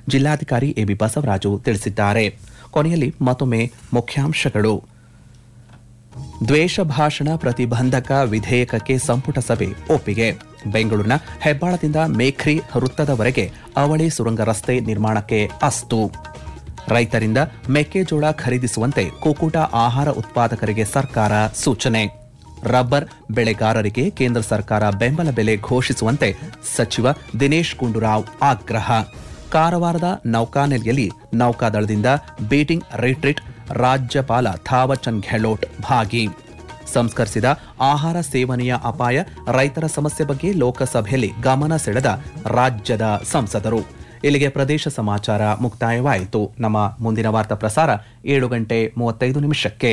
ಜಿಲ್ಲಾಧಿಕಾರಿ ಎಬಿ ಬಸವರಾಜು ತಿಳಿಸಿದ್ದಾರೆ ಕೊನೆಯಲ್ಲಿ ಮತ್ತೊಮ್ಮೆ ಮುಖ್ಯಾಂಶಗಳು ದ್ವೇಷ ಭಾಷಣ ಪ್ರತಿಬಂಧಕ ವಿಧೇಯಕಕ್ಕೆ ಸಂಪುಟ ಸಭೆ ಒಪ್ಪಿಗೆ ಬೆಂಗಳೂರಿನ ಹೆಬ್ಬಾಳದಿಂದ ಮೇಖ್ರಿ ವೃತ್ತದವರೆಗೆ ಅವಳಿ ಸುರಂಗ ರಸ್ತೆ ನಿರ್ಮಾಣಕ್ಕೆ ಅಸ್ತು ರೈತರಿಂದ ಮೆಕ್ಕೆಜೋಳ ಖರೀದಿಸುವಂತೆ ಕುಕ್ಕುಟ ಆಹಾರ ಉತ್ಪಾದಕರಿಗೆ ಸರ್ಕಾರ ಸೂಚನೆ ರಬ್ಬರ್ ಬೆಳೆಗಾರರಿಗೆ ಕೇಂದ್ರ ಸರ್ಕಾರ ಬೆಂಬಲ ಬೆಲೆ ಘೋಷಿಸುವಂತೆ ಸಚಿವ ದಿನೇಶ್ ಗುಂಡೂರಾವ್ ಆಗ್ರಹ ಕಾರವಾರದ ನೌಕಾನೆಲೆಯಲ್ಲಿ ನೌಕಾದಳದಿಂದ ಬೀಟಿಂಗ್ ರಿಟ್ರೀಟ್ ರಾಜ್ಯಪಾಲ ಥಾವರ್ಚಂದ್ ಗೆಹ್ಲೋಟ್ ಭಾಗಿ ಸಂಸ್ಕರಿಸಿದ ಆಹಾರ ಸೇವನೆಯ ಅಪಾಯ ರೈತರ ಸಮಸ್ಯೆ ಬಗ್ಗೆ ಲೋಕಸಭೆಯಲ್ಲಿ ಗಮನ ಸೆಳೆದ ರಾಜ್ಯದ ಸಂಸದರು ಇಲ್ಲಿಗೆ ಪ್ರದೇಶ ಸಮಾಚಾರ ಮುಕ್ತಾಯವಾಯಿತು ನಮ್ಮ ಮುಂದಿನ ವಾರ್ತಾ ಪ್ರಸಾರ ಏಳು ಗಂಟೆ ಮೂವತ್ತೈದು ನಿಮಿಷಕ್ಕೆ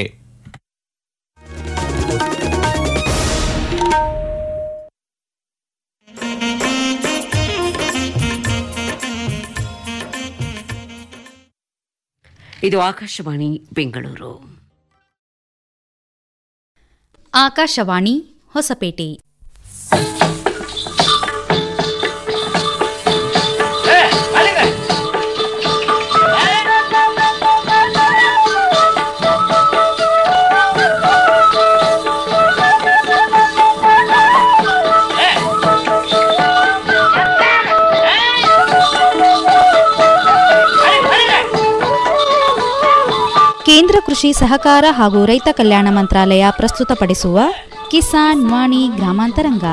ಇದು ಆಕಾಶವಾಣಿ ಬೆಂಗಳೂರು ಆಕಾಶವಾಣಿ ಹೊಸಪೇಟೆ ಕೇಂದ್ರ ಕೃಷಿ ಸಹಕಾರ ಹಾಗೂ ರೈತ ಕಲ್ಯಾಣ ಮಂತ್ರಾಲಯ ಪ್ರಸ್ತುತಪಡಿಸುವ ಕಿಸಾನ್ ವಾಣಿ ಗ್ರಾಮಾಂತರಂಗ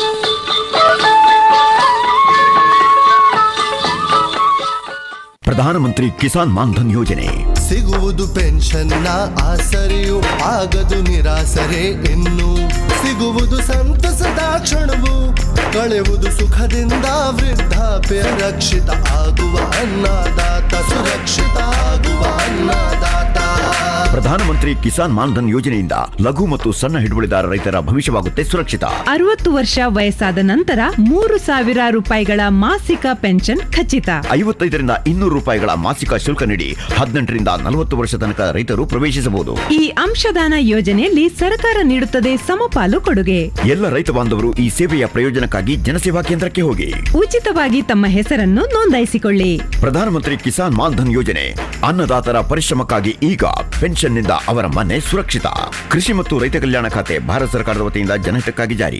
ಪ್ರಧಾನಮಂತ್ರಿ ಕಿಸಾನ್ ಮಾನ್ಧನ್ ಯೋಜನೆ ಸಿಗುವುದು ಪೆನ್ಷನ್ನ ಆಸರೆಯು ಆಗದು ನಿರಾಸರೆ ಇನ್ನು ಸಿಗುವುದು ಸಂತಸದ ಕ್ಷಣವು ಕಳೆಯುವುದು ಸುಖದಿಂದ ವೃದ್ಧಾಪ್ಯ ರಕ್ಷಿತ ಆಗುವ ಅನ್ನದಾತ ಸುರಕ್ಷಿತ ಆಗುವ ಅನ್ನದಾತ ಪ್ರಧಾನಮಂತ್ರಿ ಕಿಸಾನ್ ಮಾನ್ಧನ್ ಯೋಜನೆಯಿಂದ ಲಘು ಮತ್ತು ಸಣ್ಣ ಹಿಡುವಳಿದಾರ ರೈತರ ಭವಿಷ್ಯವಾಗುತ್ತೆ ಸುರಕ್ಷಿತ ಅರವತ್ತು ವರ್ಷ ವಯಸ್ಸಾದ ನಂತರ ಮೂರು ಸಾವಿರ ರೂಪಾಯಿಗಳ ಮಾಸಿಕ ಪೆನ್ಷನ್ ಖಚಿತ ಐವತ್ತೈದರಿಂದ ಇನ್ನೂರು ರೂಪಾಯಿಗಳ ಮಾಸಿಕ ಶುಲ್ಕ ನೀಡಿ ಹದಿನೆಂಟರಿಂದ ನಲವತ್ತು ವರ್ಷ ತನಕ ರೈತರು ಪ್ರವೇಶಿಸಬಹುದು ಈ ಅಂಶದಾನ ಯೋಜನೆಯಲ್ಲಿ ಸರ್ಕಾರ ನೀಡುತ್ತದೆ ಸಮಪಾಲು ಕೊಡುಗೆ ಎಲ್ಲ ರೈತ ಬಾಂಧವರು ಈ ಸೇವೆಯ ಪ್ರಯೋಜನಕ್ಕಾಗಿ ಜನಸೇವಾ ಕೇಂದ್ರಕ್ಕೆ ಹೋಗಿ ಉಚಿತವಾಗಿ ತಮ್ಮ ಹೆಸರನ್ನು ನೋಂದಾಯಿಸಿಕೊಳ್ಳಿ ಪ್ರಧಾನಮಂತ್ರಿ ಕಿಸಾನ್ ಮಾನ್ಧನ್ ಯೋಜನೆ ಅನ್ನದಾತರ ಪರಿಶ್ರಮಕ್ಕಾಗಿ ಈಗ ಪೆನ್ಷನ್ನಿಂದ ಅವರ ಮನೆ ಸುರಕ್ಷಿತ ಕೃಷಿ ಮತ್ತು ರೈತ ಕಲ್ಯಾಣ ಖಾತೆ ಭಾರತ ಸರ್ಕಾರದ ವತಿಯಿಂದ ಜನಹಿತಕ್ಕಾಗಿ ಜಾರಿ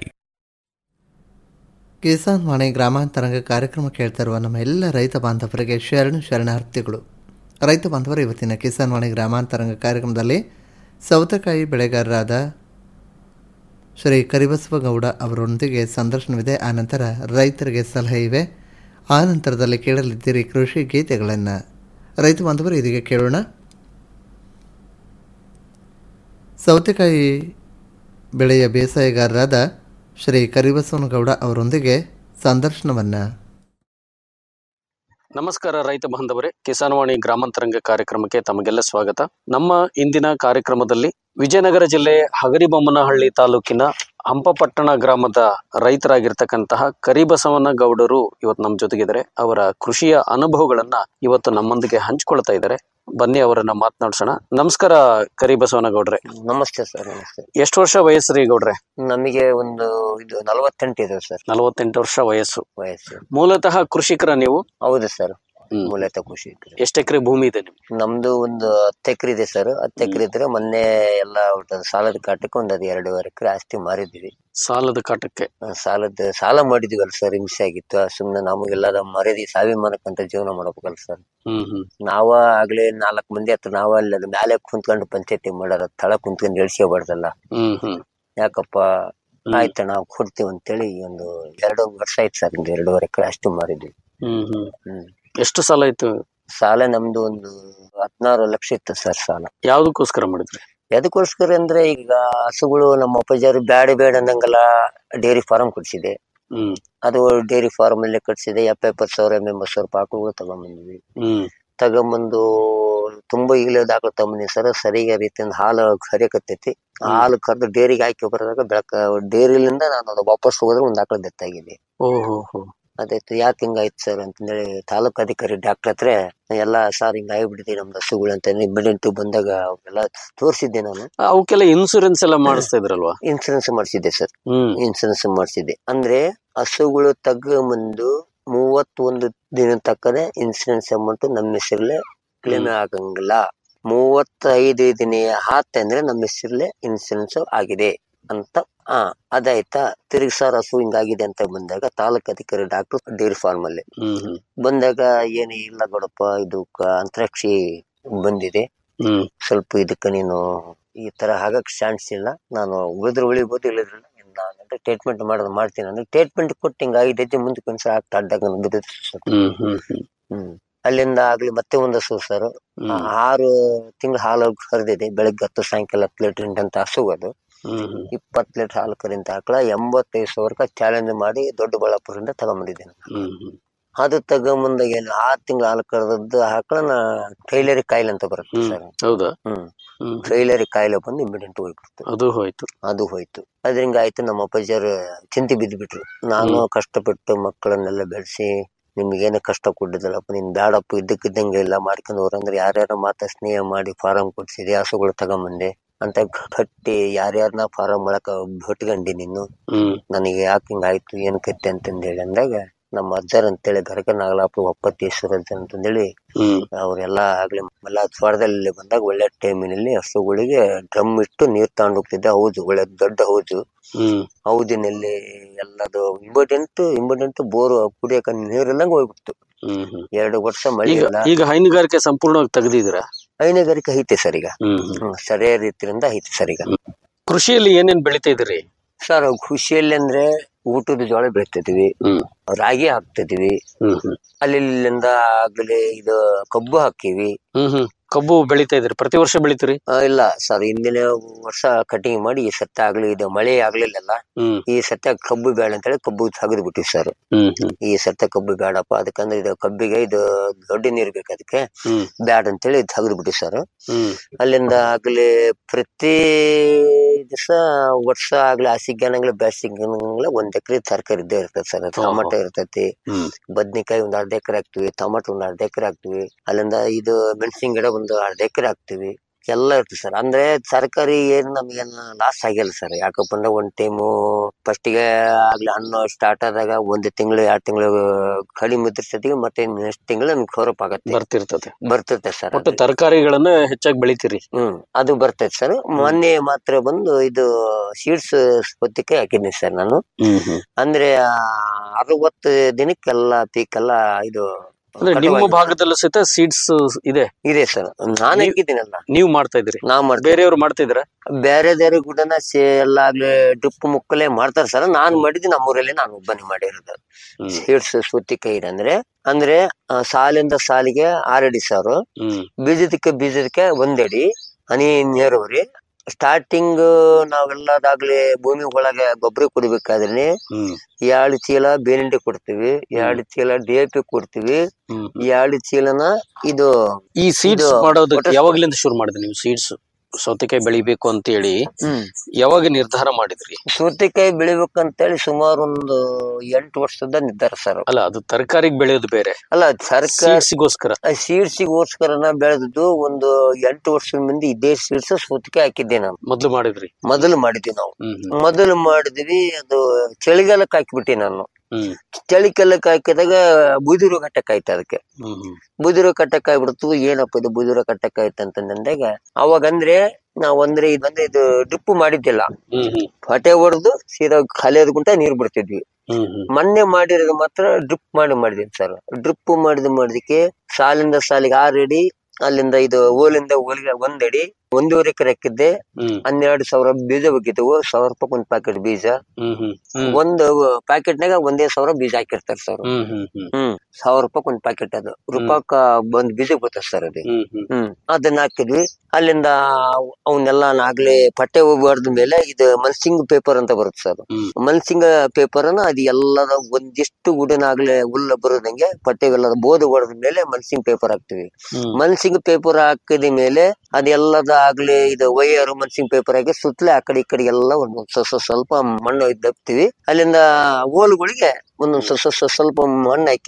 ಕಿಸಾನ್ ವಾಣಿ ಗ್ರಾಮಾಂತರಂಗ ಕಾರ್ಯಕ್ರಮ ಕೇಳ್ತಾ ಇರುವ ನಮ್ಮ ಎಲ್ಲ ರೈತ ಬಾಂಧವರಿಗೆ ಶರಣು ಶರಣಾರ್ಥಿಗಳು ರೈತ ಬಾಂಧವರು ಇವತ್ತಿನ ಕಿಸಾನ್ ವಾಣಿ ಗ್ರಾಮಾಂತರಂಗ ಕಾರ್ಯಕ್ರಮದಲ್ಲಿ ಸೌತೆಕಾಯಿ ಬೆಳೆಗಾರರಾದ ಶ್ರೀ ಕರಿಬಸವಗೌಡ ಅವರೊಂದಿಗೆ ಸಂದರ್ಶನವಿದೆ ಆನಂತರ ರೈತರಿಗೆ ಸಲಹೆ ಇವೆ ಆ ನಂತರದಲ್ಲಿ ಕೇಳಲಿದ್ದೀರಿ ಕೃಷಿ ಗೀತೆಗಳನ್ನು ರೈತ ಬಾಂಧವರು ಇದೀಗ ಕೇಳೋಣ ಸೌತೆಕಾಯಿ ಬೆಳೆಯ ಬೇಸಾಯಗಾರರಾದ ಶ್ರೀ ಕರಿಬಸವನಗೌಡ ಅವರೊಂದಿಗೆ ಸಂದರ್ಶನವನ್ನು ನಮಸ್ಕಾರ ರೈತ ಬಾಂಧವರೇ ಕಿಸಾನ್ ವಾಣಿ ಗ್ರಾಮಾಂತರಂಗ ಕಾರ್ಯಕ್ರಮಕ್ಕೆ ತಮಗೆಲ್ಲ ಸ್ವಾಗತ ನಮ್ಮ ಇಂದಿನ ಕಾರ್ಯಕ್ರಮದಲ್ಲಿ ವಿಜಯನಗರ ಜಿಲ್ಲೆ ಹಗರಿಬೊಮ್ಮನಹಳ್ಳಿ ತಾಲೂಕಿನ ಹಂಪಪಟ್ಟಣ ಗ್ರಾಮದ ರೈತರಾಗಿರ್ತಕ್ಕಂತಹ ಕರಿಬಸವನ ಗೌಡರು ಇವತ್ತು ನಮ್ಮ ಜೊತೆಗಿದ್ದಾರೆ ಅವರ ಕೃಷಿಯ ಅನುಭವಗಳನ್ನ ಇವತ್ತು ನಮ್ಮೊಂದಿಗೆ ಹಂಚ್ಕೊಳ್ತಾ ಇದ್ದಾರೆ ಬನ್ನಿ ಅವರನ್ನ ಮಾತನಾಡ್ಸೋಣ ನಮಸ್ಕಾರ ಕರಿಬಸವನ ಗೌಡ್ರೆ ನಮಸ್ತೆ ಸರ್ ನಮಸ್ತೆ ಎಷ್ಟು ವರ್ಷ ವಯಸ್ಸು ರೀ ಗೌಡ್ರೆ ನಮಗೆ ಒಂದು ಇದು ನಲವತ್ತೆಂಟು ಇದೆ ಸರ್ ನಲವತ್ತೆಂಟು ವರ್ಷ ವಯಸ್ಸು ವಯಸ್ಸು ಮೂಲತಃ ಕೃಷಿಕರ ನೀವು ಹೌದು ಸರ್ ಹ್ಮ್. ಮೂಲತಃ ಖುಷಿ ಎಷ್ಟು ಎಕರೆ ಭೂಮಿ ಇದೆ ನಿಮ್ಗೆ ನಮ್ದು ಒಂದು ಹತ್ತು ಎಕರೆ ಇದೆ ಸರ್ ಹತ್ತು ಎಕರೆ ಇದ್ರೆ ಮೊನ್ನೆ ಎಲ್ಲ ಒಟ್ಟು ಸಾಲದ ಕಾಟಕ್ಕೆ ಒಂದು ಅದು ಎರಡೂವರೆ ಎಕರೆ ಆಸ್ತಿ ಮಾರಿದ್ವಿ ಸಾಲದ ಕಾಟಕ್ಕೆ ಆ, ಸಾಲದ ಸಾಲ ಮಾಡಿದ್ವಲ್ಲ ಸರ್ ಹಿಂಸೆ ಆಗಿತ್ತು ಸುಮ್ನೆ ನಮಗೆಲ್ಲ ಮರ್ಯಾದೆ ಸ್ವಾಭಿಮಾನಕ್ಕಂತ ಜೀವನ ಮಾಡ್ಬೇಕಲ್ಲ ಸರ್ ಹ್ಮ್ ಹ್ಮ್ ನಾವ ಆಗ್ಲೇ ನಾಲ್ಕು ಮಂದಿ ಹತ್ರ ನಾವ ಅಲ್ಲಿ ಅದ್ರ ಮ್ಯಾಲೆ ಕುಂತ್ಕೊಂಡು ಪಂಚಾಯತಿ ಮಾಡೋರ ತಳ ಕುಂತ್ಕೊಂಡು ಎಳ್ಸ್ಕೊಬಾರ್ದಲ್ಲ ಹ್ಮ್ ಹ್ಮ್ ಯಾಕಪ್ಪ ಆಯ್ತು ನಾವು ಕೊಡ್ತೀವಿ ಅಂತೇಳಿ ಒಂದು ಎರಡು ವರ್ಷ ಆಯ್ತು ಸರ್ ಒಂದು ಎರಡೂವರೆ ಎಕರೆ ಅಷ್ಟು ಮಾರಿದ್ವಿ ಹ್ಮ್ ಹ್ಮ್ ಹ್ಮ್ ಎಷ್ಟು ಸಾಲ ಇತ್ತು ಸಾಲ ನಮ್ದು ಒಂದು ಹದಿನಾರು ಲಕ್ಷ ಇತ್ತು ಸರ್ ಸಾಲ ಯಾವ್ದಕ್ಕೋಸ್ಕರ ಮಾಡಿದ್ರಿ ಎದಕ್ಕೋಸ್ಕರ ಅಂದ್ರೆ ಈಗ ಹಸುಗಳು ನಮ್ಮ ಅಪ್ಪಾಜಿಯವರು ಬ್ಯಾಡ ಬೇಡ ಅಂದಂಗೆಲ್ಲ ಡೈರಿ ಫಾರ್ಮ್ ಕಟ್ಸಿದೆ ಹ್ಮ್ ಅದು ಡೈರಿ ಫಾರ್ಮ್ ಅಲ್ಲಿ ಕಟ್ಸಿದೆ ಎಪ್ಪ ಎಪ್ಪತ್ತು ಸಾವಿರ ಎಂಬತ್ತು ಸಾವಿರ ರೂಪಾಯಿ ಆಕಳುಗಳು ತಗೊಂಬಂದ್ವಿ ಹ್ಮ್ ತಗೊಂಬಂದು ತುಂಬಾ ಈಗಲೇ ದಾಖಲೆ ತಗೊಂಬಂದಿನಿ ಸರ್ ಸರಿಯಾದ ರೀತಿಯಿಂದ ಹಾಲು ಹರಿಯಕತ್ತೈತಿ ಹಾಲು ಕರೆದು ಡೈರಿಗೆ ಹಾಕಿ ಬರೋದಾಗ ಬೆಳಕ ಡೈರಿಲಿಂದ ನಾನು ಅದು ವಾಪಸ್ ಹೋದ್ರೆ ಒಂದು ಆಕಳ ಡೆತ್ ಆಗಿದೆ ಓಹೋ ಹೋ ಅದಾಯ್ತು ಯಾಕೆ ಹಿಂಗಾಯ್ತು ಸರ್ ಅಂತಂದೇಳಿ ತಾಲೂಕು ಅಧಿಕಾರಿ ಡಾಕ್ಟರ್ ಹತ್ರ ಎಲ್ಲ ಸರ್ ಹಿಂಗ ಆಗ್ಬಿಟ್ಟಿದೆ ನಮ್ದು ಹಸುಗಳು ಅಂತ ಇಮಿಡಿಯೇಟ್ ಬಂದಾಗ ಅವೆಲ್ಲ ತೋರಿಸಿದ್ದೆ ನಾನು ಅವಕ್ಕೆಲ್ಲ ಇನ್ಸೂರೆನ್ಸ್ ಎಲ್ಲ ಮಾಡಿಸ್ತಾ ಇದ್ರಲ್ವಾ ಇನ್ಸೂರೆನ್ಸ್ ಮಾಡಿಸಿದ್ದೆ ಸರ್ ಹ್ಮ್ ಇನ್ಸೂರೆನ್ಸ್ ಮಾಡಿಸಿದ್ದೆ ಅಂದ್ರೆ ಹಸುಗಳು ತಗೊಂಬಂದು ಮೂವತ್ತೊಂದು ದಿನ ತಕ್ಕನೆ ಇನ್ಸೂರೆನ್ಸ್ ಅಮೌಂಟ್ ನಮ್ಮ ಹೆಸರಲ್ಲೇ ಕ್ಲೇಮ್ ಆಗಂಗಿಲ್ಲ ಮೂವತ್ತೈದು ದಿನ ಆತಂದ್ರೆ ನಮ್ಮ ಹೆಸರಲ್ಲೇ ಇನ್ಸೂರೆನ್ಸ್ ಆಗಿದೆ ಅಂತ ಆ ಅದಾಯ್ತಾ ತಿರುಗಿ ಸರ್ ಹಸು ಹಿಂಗಾಗಿದೆ ಅಂತ ಬಂದಾಗ ತಾಲೂಕು ಅಧಿಕಾರಿ ಡಾಕ್ಟರ್ ಡೈರಿ ಫಾರ್ಮ್ ಅಲ್ಲಿ ಹ್ಮ್ ಹ್ಮ್ ಬಂದಾಗ ಏನು ಇಲ್ಲ ಗೌಡಪ್ಪ ಇದು ಕ- ಅಂತರಾಕ್ಷಿ ಬಂದಿದೆ ಹ್ಮ್ ಸ್ವಲ್ಪ ಇದಕ್ಕೆ ನೀನು ಈ ತರ ಆಗಕ್ ಚಾನ್ಸ್ ಇಲ್ಲ ನಾನು ಉಳಿದ್ರೆ ಉಳಿಬೋದು ಇಲ್ಲದ್ರಲ್ಲ ನಾನು ಟ್ರೀಟ್ಮೆಂಟ್ ಮಾಡೋದು ಮಾಡ್ತೀನಿ ಅಂದ್ರೆ ಟ್ರೀಟ್ಮೆಂಟ್ ಕೊಟ್ಟು ಹಿಂಗಾಗಿದ್ದೈತಿ ಮುಂದಕ್ಕೆ ಒಂದ್ಸಲ ಆಗ್ತಾ ಅಡ್ಡಾಗ ಹ್ಮ್ ಹ್ಮ್ ಹ್ಮ್ ಹ್ಮ್ ಅಲ್ಲಿಂದ ಆಗ್ಲಿ ಮತ್ತೆ ಒಂದು ಹಸು ಸರ್ ಹ್ಮ್. ಆರು ತಿಂಗಳು ಹಾಲು ಕರೆದಿದೆ ಬೆಳಗ್ಗೆ ಹತ್ತು ಸಾಯಂಕಾಲ ಹತ್ತು ಲೀಟರ್ ಅಂತ ಹಸು ಅದು ಹ್ಮ್ ಹ್ಮ್ ಇಪ್ಪತ್ತು ಲೀಟರ್ ಹಾಲು ಕರಿಂದ ಆಕಳ ಎಂಬತ್ತೈದು ಸಾವಿರಕ್ಕೆ ಚಾಲೆಂಜ್ ಮಾಡಿ ದೊಡ್ಡಬಳ್ಳಾಪುರದಿಂದ ತಗೊಂಬಂದಿದ್ದೇನೆ ಹ್ಮ್ ಹ್ಮ್ ಅದು ತಗೊಂಬಂದ ಏನು ಆರು ತಿಂಗಳು ಹಾಲು ಕರೆದದ್ದು ಆಕಳನ ಟೈಲರಿ ಕಾಯಿಲೆ ಅಂತ ಬರುತ್ತೆ ಹ್ಮ್ ಸರ್ ಹೌದಾ ಹ್ಮ್ ಹ್ಮ್ ಟೈಲರಿ ಕಾಯಿಲೆ ಬಂದು ಇಮಿಡಿಯಂಟ್ ಹೋಗ್ಬಿಡ್ತು ಅದು ಹೋಯ್ತು ಅದು ಹೋಯ್ತು ಅದ್ರಿಂದ ಆಯ್ತು ನಮ್ಮ ಅಪ್ಪಾಜಿಯವರು ಚಿಂತೆ ಬಿದ್ದು ಬಿಟ್ರು ನಾನು ಕಷ್ಟಪಟ್ಟು ಮಕ್ಕಳನ್ನೆಲ್ಲ ಬೆಳೆಸಿ ನಿಮ್ಗೇನು ಕಷ್ಟ ಕೊಟ್ಟಿದ್ದಲ್ಲಪ್ಪ ನೀನ್ ಬ್ಯಾಡಪ್ಪ ಇದ್ದಕ್ಕಿದ್ದಂಗೆ ಎಲ್ಲ ಮಾಡ್ಕೊಂಡು ಹೋರಂದ್ರೆ ಯಾರ್ಯಾರ ಮಾತ ಸ್ನೇಹ ಮಾಡಿ ಫಾರಂ ಕೊಡ್ಸಿದೆ ಹಸುಗಳು ತಗೊಂಬಂದೆ ಅಂತ ಕಟ್ಟಿ ಯಾರ್ಯಾರನ್ನ ಫಾರಂ ಒಳಕ ಬಿಟ್ಕೊಂಡಿ ನೀನು ಹ್ಮ್ ನನಗೆ ಯಾಕೆ ಹಿಂಗಾಯ್ತು ಏನ್ ಕತ್ತೆ ಅಂತಂದೇಳಿ ಅಂದಾಗ ನಮ್ಮ ಅಜ್ಜರ್ ಅಂತೇಳಿ ಗರಗ ನಾಗಲಾಪುರ ಒಪ್ಪತ್ತೇಶ್ವರ ಅಂತಂದೇಳಿ ಹ್ಮ್ ಅವರೆಲ್ಲ ಆಗ್ಲಿ ಎಲ್ಲ ಜ್ವರದಲ್ಲಿ ಬಂದಾಗ ಒಳ್ಳೆ ಟೈಮಿನಲ್ಲಿ ಹಸುಗಳಿಗೆ ಡ್ರಮ್ ಇಟ್ಟು ನೀರ್ ತಗೊಂಡು ಹೋಗ್ತಿದ್ದೆ ಹೌದು ಒಳ್ಳೆ ದೊಡ್ಡ ಹೌದು ಹ್ಮ್ ಹೌದಿನಲ್ಲಿ ಎಲ್ಲದು ಇಂಪಾರ್ಟೆಂಟ್ ಇಂಪಾರ್ಟೆಂಟ್ ಬೋರ್ ಕುಡಿಯಕ ನೀರಿಲ್ಲಂಗ ಹೋಗ್ಬಿಡ್ತು ಹ್ಮ್ ಹ್ಮ್ ಎರಡು ವರ್ಷ ಮಳೆ ಈಗ ಇಲ್ಲ ಈಗ ಹೈನುಗಾರಿಕೆ ಸಂಪೂರ್ಣವಾಗಿ ತೆಗೆದಿದ್ದೀರಾ ಹೈನುಗಾರಿಕೆ ಐತೆ ಸರ್ ಈಗ ಹ್ಮ್ ಹ್ಮ್ ಹ್ಮ್, ಸರಿಯಾದ ರೀತಿಯಿಂದ ಐತೆ ಸರ್ ಈಗ ಕೃಷಿಯಲ್ಲಿ ಏನೇನ್ ಬೆಳಿತಾ ಇದ್ದೀರಿ ಸರ್ ಖುಷಿಯಲ್ಲಿ ಅಂದ್ರೆ ಊಟದ ಜೋಳ ಬೆಳಿತಿದ್ವಿ ಹ್ಮ್ ರಾಗಿ ಹಾಕ್ತಿದ್ವಿ ಹ್ಮ್ ಹ್ಮ್ ಅಲ್ಲಿಂದ ಆಗ್ಲಿ ಇದು ಕಬ್ಬು ಹಾಕಿವಿ ಹ್ಮ್ ಹ್ಮ್ ಕಬ್ಬು ಬೆಳಿತಾ ಇದ್ರಿ ಪ್ರತಿ ವರ್ಷ ಬೆಳಿತೀರಿ ಆ, ಇಲ್ಲ ಸರ್ ಹಿಂದಿನ ವರ್ಷ ಕಟಿಂಗ್ ಮಾಡಿ ಈ ಸತ್ತ ಆಗ್ಲಿ ಇದು ಮಳೆ ಆಗ್ಲಿಲ್ಲಲ್ಲ ಹ್ಮ್ ಈ ಸತ್ತ ಕಬ್ಬು ಬೇಡ ಅಂತ ಹೇಳಿ ಕಬ್ಬು ತೆಗೆದು ಬಿಟ್ಟಿವಿ ಸರ್ ಹ್ಮ್ ಹ್ಮ್ ಈ ಸತ್ತ ಕಬ್ಬು ಬೇಡಪ್ಪ ಅದಕ್ಕಂದ್ರೆ ಇದು ಕಬ್ಬಿಗೆ ಇದು ದೊಡ್ಡ ನೀರ್ ಬೇಕು ಅದಕ್ಕೆ ಹ್ಮ್ ಬ್ಯಾಡ ಅಂತೇಳಿ ತೆಗೆದು ಬಿಟ್ಟಿವಿ ಸರ್ ಹ್ಮ್ ಅಲ್ಲಿಂದ ಆಗ್ಲಿ ಪ್ರತಿ ದಿವಸ ವರ್ಷ ಆಗ್ಲಿ ಹಸಿಗೆನಂಗ್ಲಿ ಬೇಸಿಗೆನಂಗ್ಲಿ ಒಂದ್ ಎಕರೆ ತರಕಾರಿ ಇದ್ದೇ ಇರ್ತದೆ ಸರ್ ಟೊಮಾಟೊ ಇರ್ತೈತಿ ಹ್ಮ್ ಬದ್ನಿಕಾಯಿ ಒಂದ್ ಅರ್ಧ ಎಕರೆ ಹಾಕ್ತಿವಿ ಟೊಮಾಟೊ ಒಂದ್ ಅರ್ಧ ಎಕರೆ ಹಾಕ್ತಿವಿ ಅಲ್ಲಿಂದ ಇದು ಮೆಣಸಿನ ಗಿಡ ಒಂದು ಅರ್ಧ ಎಕರೆ ಹಾಕ್ತಿವಿ ಎಲ್ಲ ಇರ್ತದೆ ಸರ್ ಅಂದ್ರೆ ತರಕಾರಿ ಏನ್ ನಮ್ಗೇನ್ ಲಾಸ್ ಆಗಿಲ್ಲ ಸರ್ ಯಾಕಪ್ಪ ಅಂದ್ರೆ ಒಂದ್ ಟೈಮು ಫಸ್ಟಿಗೆ ಆಗ್ಲಿ ಹಣ್ಣು ಸ್ಟಾರ್ಟ್ ಆದಾಗ ಒಂದ್ ತಿಂಗಳು ಎರಡ್ ತಿಂಗಳು ಕಡಿಮೆ ಇದ್ರಷ್ಟೊತ್ತಿಗೆ ಮತ್ತೆ ನೆಕ್ಸ್ಟ್ ತಿಂಗಳು ನಮ್ಗೆ ಖೋರಪ್ ಆಗತ್ತೆ ಬರ್ತಿರ್ತದೆ ಬರ್ತೈತೆ ಸರ್ ಒಟ್ಟು ತರಕಾರಿಗಳನ್ನ ಹೆಚ್ಚಾಗಿ ಬೆಳಿತೀರಿ ಹ್ಮ್ ಅದು ಬರ್ತೈತೆ ಸರ್ ಮೊನ್ನೆ ಮಾತ್ರ ಬಂದು ಇದು ಸೀಡ್ಸ್ ಹೊತ್ತಿಗೆ ಹಾಕಿದ್ನಿ ಸರ್ ನಾನು ಹ್ಮ್ ಹ್ಮ್ ಅಂದ್ರೆ ಆ, ಅರವತ್ತು ದಿನಕ್ಕೆಲ್ಲ ಪೀಕ್ ಎಲ್ಲ ಇದು ಅಂದ್ರೆ ನಿಮ್ಮ ಕಟಾವಾಗಿದೆ. ಭಾಗದಲ್ಲೂ ಸಹಿತ ಸೀಡ್ಸ್ ಇದೆ ಇದೆ ಸರ್ ನಾನ್ ನೀವ್- ಹಾಕಿದ್ದೀನಲ್ಲ ನೀವು ಮಾಡ್ತಾ ಇದ್ರಿ ನಾ ಮಾಡ್ತೇನೆ ಬೇರೆಯವರು ಮಾಡ್ತಿದ್ರ ಬೇರೆ ಬೇರೆ ಗುಡನ ಸೇ ಎಲ್ಲ ಆಗ್ಲಿ ಡ್ರಿಪ್ ಮುಕ್ಕಲೆ ಮಾಡ್ತಾರೆ ಸರ್ ನಾನ್ ಮಾಡಿದ್ದು ನಮ್ಮೂರಲ್ಲಿ ನಾನು ಒಬ್ಬನೇ ಮಾಡಿರೋದು ಹ್ಮ್ ಸೀಡ್ಸ್ ಸುತ್ತಿಗೆ ಅಂದ್ರೆ ಅಂದ್ರೆ ಆ, ಸಾಲಿಂದ ಸಾಲಿಗೆ ಆರಡಿ ಸಾವಿರ ಹ್ಮ್ ಬೀಜದಕ್ಕೆ ಬೀಜದಕ್ಕೆ ಒಂದಡಿ ಹನಿ ನೀರಾವರಿ ಸ್ಟಾರ್ಟಿಂಗ್ ನಾವೆಲ್ಲದಾಗ್ಲಿ ಭೂಮಿ ಒಳಗೆ ಗೊಬ್ಬರ ಕೊಡ್ಬೇಕಾದ್ರೆ ಹ್ಮ್ ಎರಡು ಚೀಲ ಬೇನಿಂಡಿ ಕೊಡ್ತೀವಿ ಎರಡು ಚೀಲ ಡಿ ಎ ಪಿ ಕೊಡ್ತೀವಿ ಹ್ಮ್ ಎರಡು ಚೀಲನ ಇದು ಈ ಸೀಡ್ಸ್ ಇದು ಮಾಡೋದಕ್ಕೆ potash- ಯಾವಾಗ್ಲಿಂದ ಶುರು ಮಾಡಿದ್ರಿ ನೀವು ಸೀಡ್ಸ್ ಸೌತೆಕಾಯಿ ಬೆಳಿಬೇಕು ಅಂತ ಹೇಳಿ ಹ್ಮ್ ಯಾವಾಗ ನಿರ್ಧಾರ ಮಾಡಿದ್ರಿ ಸೌತೆಕಾಯಿ ಬೆಳಿಬೇಕಂತೇಳಿ ಸುಮಾರು ಒಂದು ಎಂಟು ವರ್ಷದ ನಿರ್ಧಾರ ಸರ್ ಅಲ್ಲ ಅದು ತರಕಾರಿಗೆ ಬೆಳೆಯೋದು ಬೇರೆ ಅಲ್ಲ ಸರ್ಕಾರ ಸೀಡ್ಸ್ಗೋಸ್ಕರ ಸೀಡ್ಸಿಗೋಸ್ಕರನ ಬೆಳೆದದ್ದು ಒಂದು ಎಂಟು ವರ್ಷದ ಮುಂದೆ ಇದೇ ಸೀಡ್ಸ್ ಸೌತೆಕಾಯಿ ಹಾಕಿದ್ದೆ ನಾನು ಮೊದ್ಲು ಮಾಡಿದ್ರಿ ಮೊದಲು ಮಾಡಿದ್ವಿ ನಾವು ಹ್ಮ್ ಹ್ಮ್ ಮೊದಲು ಮಾಡಿದ್ವಿ ಅದು ಚಳಿಗಾಲಕ್ಕೆ ಹಾಕಿಬಿಟ್ಟೆ ನಾನು ಹ್ಮ್ ಚಳಿಗಾಲಕ್ಕೆ ಹಾಕಿದಾಗ ಬುದಿರು ಕಟ್ಟಕ್ ಆಯ್ತು ಅದಕ್ಕೆ ಹ್ಮ್ ಹ್ಮ್ ಬುದಿರು ಕಟ್ಟಕ್ ಆಗ್ಬಿಡ್ತು ಏನಪ್ಪ ಇದು ಬುದಿರು ಕಟ್ಟಕ್ ಆಯ್ತು ಅಂತಂದಾಗ ಅವಾಗ ಅಂದ್ರೆ ನಾವ್ ಅಂದ್ರೆ ಇದಂದ್ರೆ ಇದು ಡ್ರಿಪ್ ಮಾಡಿದ್ದಿಲ್ಲ ಹ್ಮ್ ಹ್ಮ್ ಹೊಟ್ಟೆ ಹೊಡೆದು ಸೀದಾ ಖಾಲಿ ಗುಂಟ ನೀರ್ ಬಿಡ್ತಿದ್ವಿ ಹ್ಮ್ ಹ್ಮ್ ಮೊನ್ನೆ ಮಾಡಿರೋದು ಮಾತ್ರ ಡ್ರಿಪ್ ಮಾಡಿ ಮಾಡಿದೀನಿ ಸರ್ ಡ್ರಿಪ್ ಮಾಡಿದ ಮಾಡಿದಕ್ಕೆ ಸಾಲಿಂದ ಸಾಲಿಗೆ ಆರು ಅಡಿ ಅಲ್ಲಿಂದ ಇದು ಓಲಿಂದ ಓಲಿಗೆ ಒಂದಡಿ ಒಂದೂವರೆ ಎಕರೆ ಹಾಕಿದ್ದೆ ಹ್ಮ್ ಹನ್ನೆರಡು ಸಾವಿರ ಬೀಜ ಬೇಕಿದ್ದವು ಸಾವಿರ ರೂಪಾಯಿ ಒಂದ್ ಪ್ಯಾಕೆಟ್ ಬೀಜ ಹ್ಮ್ ಹ್ಮ್ ಹ್ಮ್ ಒಂದು ಪ್ಯಾಕೆಟ್ನಾಗ ಒಂದೇ ಸಾವಿರ ಬೀಜ ಹಾಕಿರ್ತಾರೆ ಸರ್ ಹ್ಮ್ ಹ್ಮ್ ಹ್ಮ್ ಹ್ಮ್ ಸಾವಿರ ರೂಪಾಯಿ ಒಂದ್ ಪ್ಯಾಕೆಟ್ ಅದು ರೂಪಾಯಿಕ ಒಂದ್ ಬೀಜ ಬರ್ತದೆ ಸರ್ ಅದು ಹ್ಮ್ ಹ್ಮ್ ಹ್ಮ್ ಅದನ್ನ ಹಾಕಿದ್ವಿ ಅಲ್ಲಿಂದ ಅವನ್ನೆಲ್ಲ ಆಗ್ಲೇ ಪಟ್ಟೆ ಹೊಡೆದ ಮೇಲೆ ಇದು ಮಲ್ಸಿಂಗ್ ಪೇಪರ್ ಅಂತ ಬರುತ್ತೆ ಸರ್ ಹ್ಮ್. ಮಲ್ಸಿಂಗ್ ಪೇಪರ್ ಅನ್ನ ಅದು ಎಲ್ಲದ ಒಂದಿಷ್ಟು ಗುಡನಾಗ್ಲೇ ಹುಲ್ಲು ಬರೋದಂಗೆ ಪಟ್ಟೆ ಎಲ್ಲ ಬೋಧು ಹೊಡೆದ ಮೇಲೆ ಮಲ್ಸಿಂಗ್ ಪೇಪರ್ ಹಾಕ್ತಿವಿ ಹ್ಮ್ ಮಲ್ಸಿಂಗ್ ಪೇಪರ್ ಹಾಕಿದ ಮೇಲೆ ಅದೆಲ್ಲದ ಆಗ್ಲಿ ಇದು ವೈಯರ್ ಮಲ್ಸಿಂಗ್ ಪೇಪರ್ ಹಾಕಿ ಸುತ್ತಲೇ ಆ ಕಡೆ ಈ ಕಡೆ ಎಲ್ಲ ಒಂದೊಂದ್ ಸ್ವಲ್ಪ ಸ್ವಲ್ಪ ಮಣ್ಣು ದಬ್ತೀವಿ ಅಲ್ಲಿಂದ ಓಲುಗಳಿಗೆ ಒಂದೊಂದ್ ಸ್ವಲ್ಪ ಸ್ವಲ್ಪ ಸ್ವಲ್ಪ ಮಣ್ಣು ಹಾಕಿ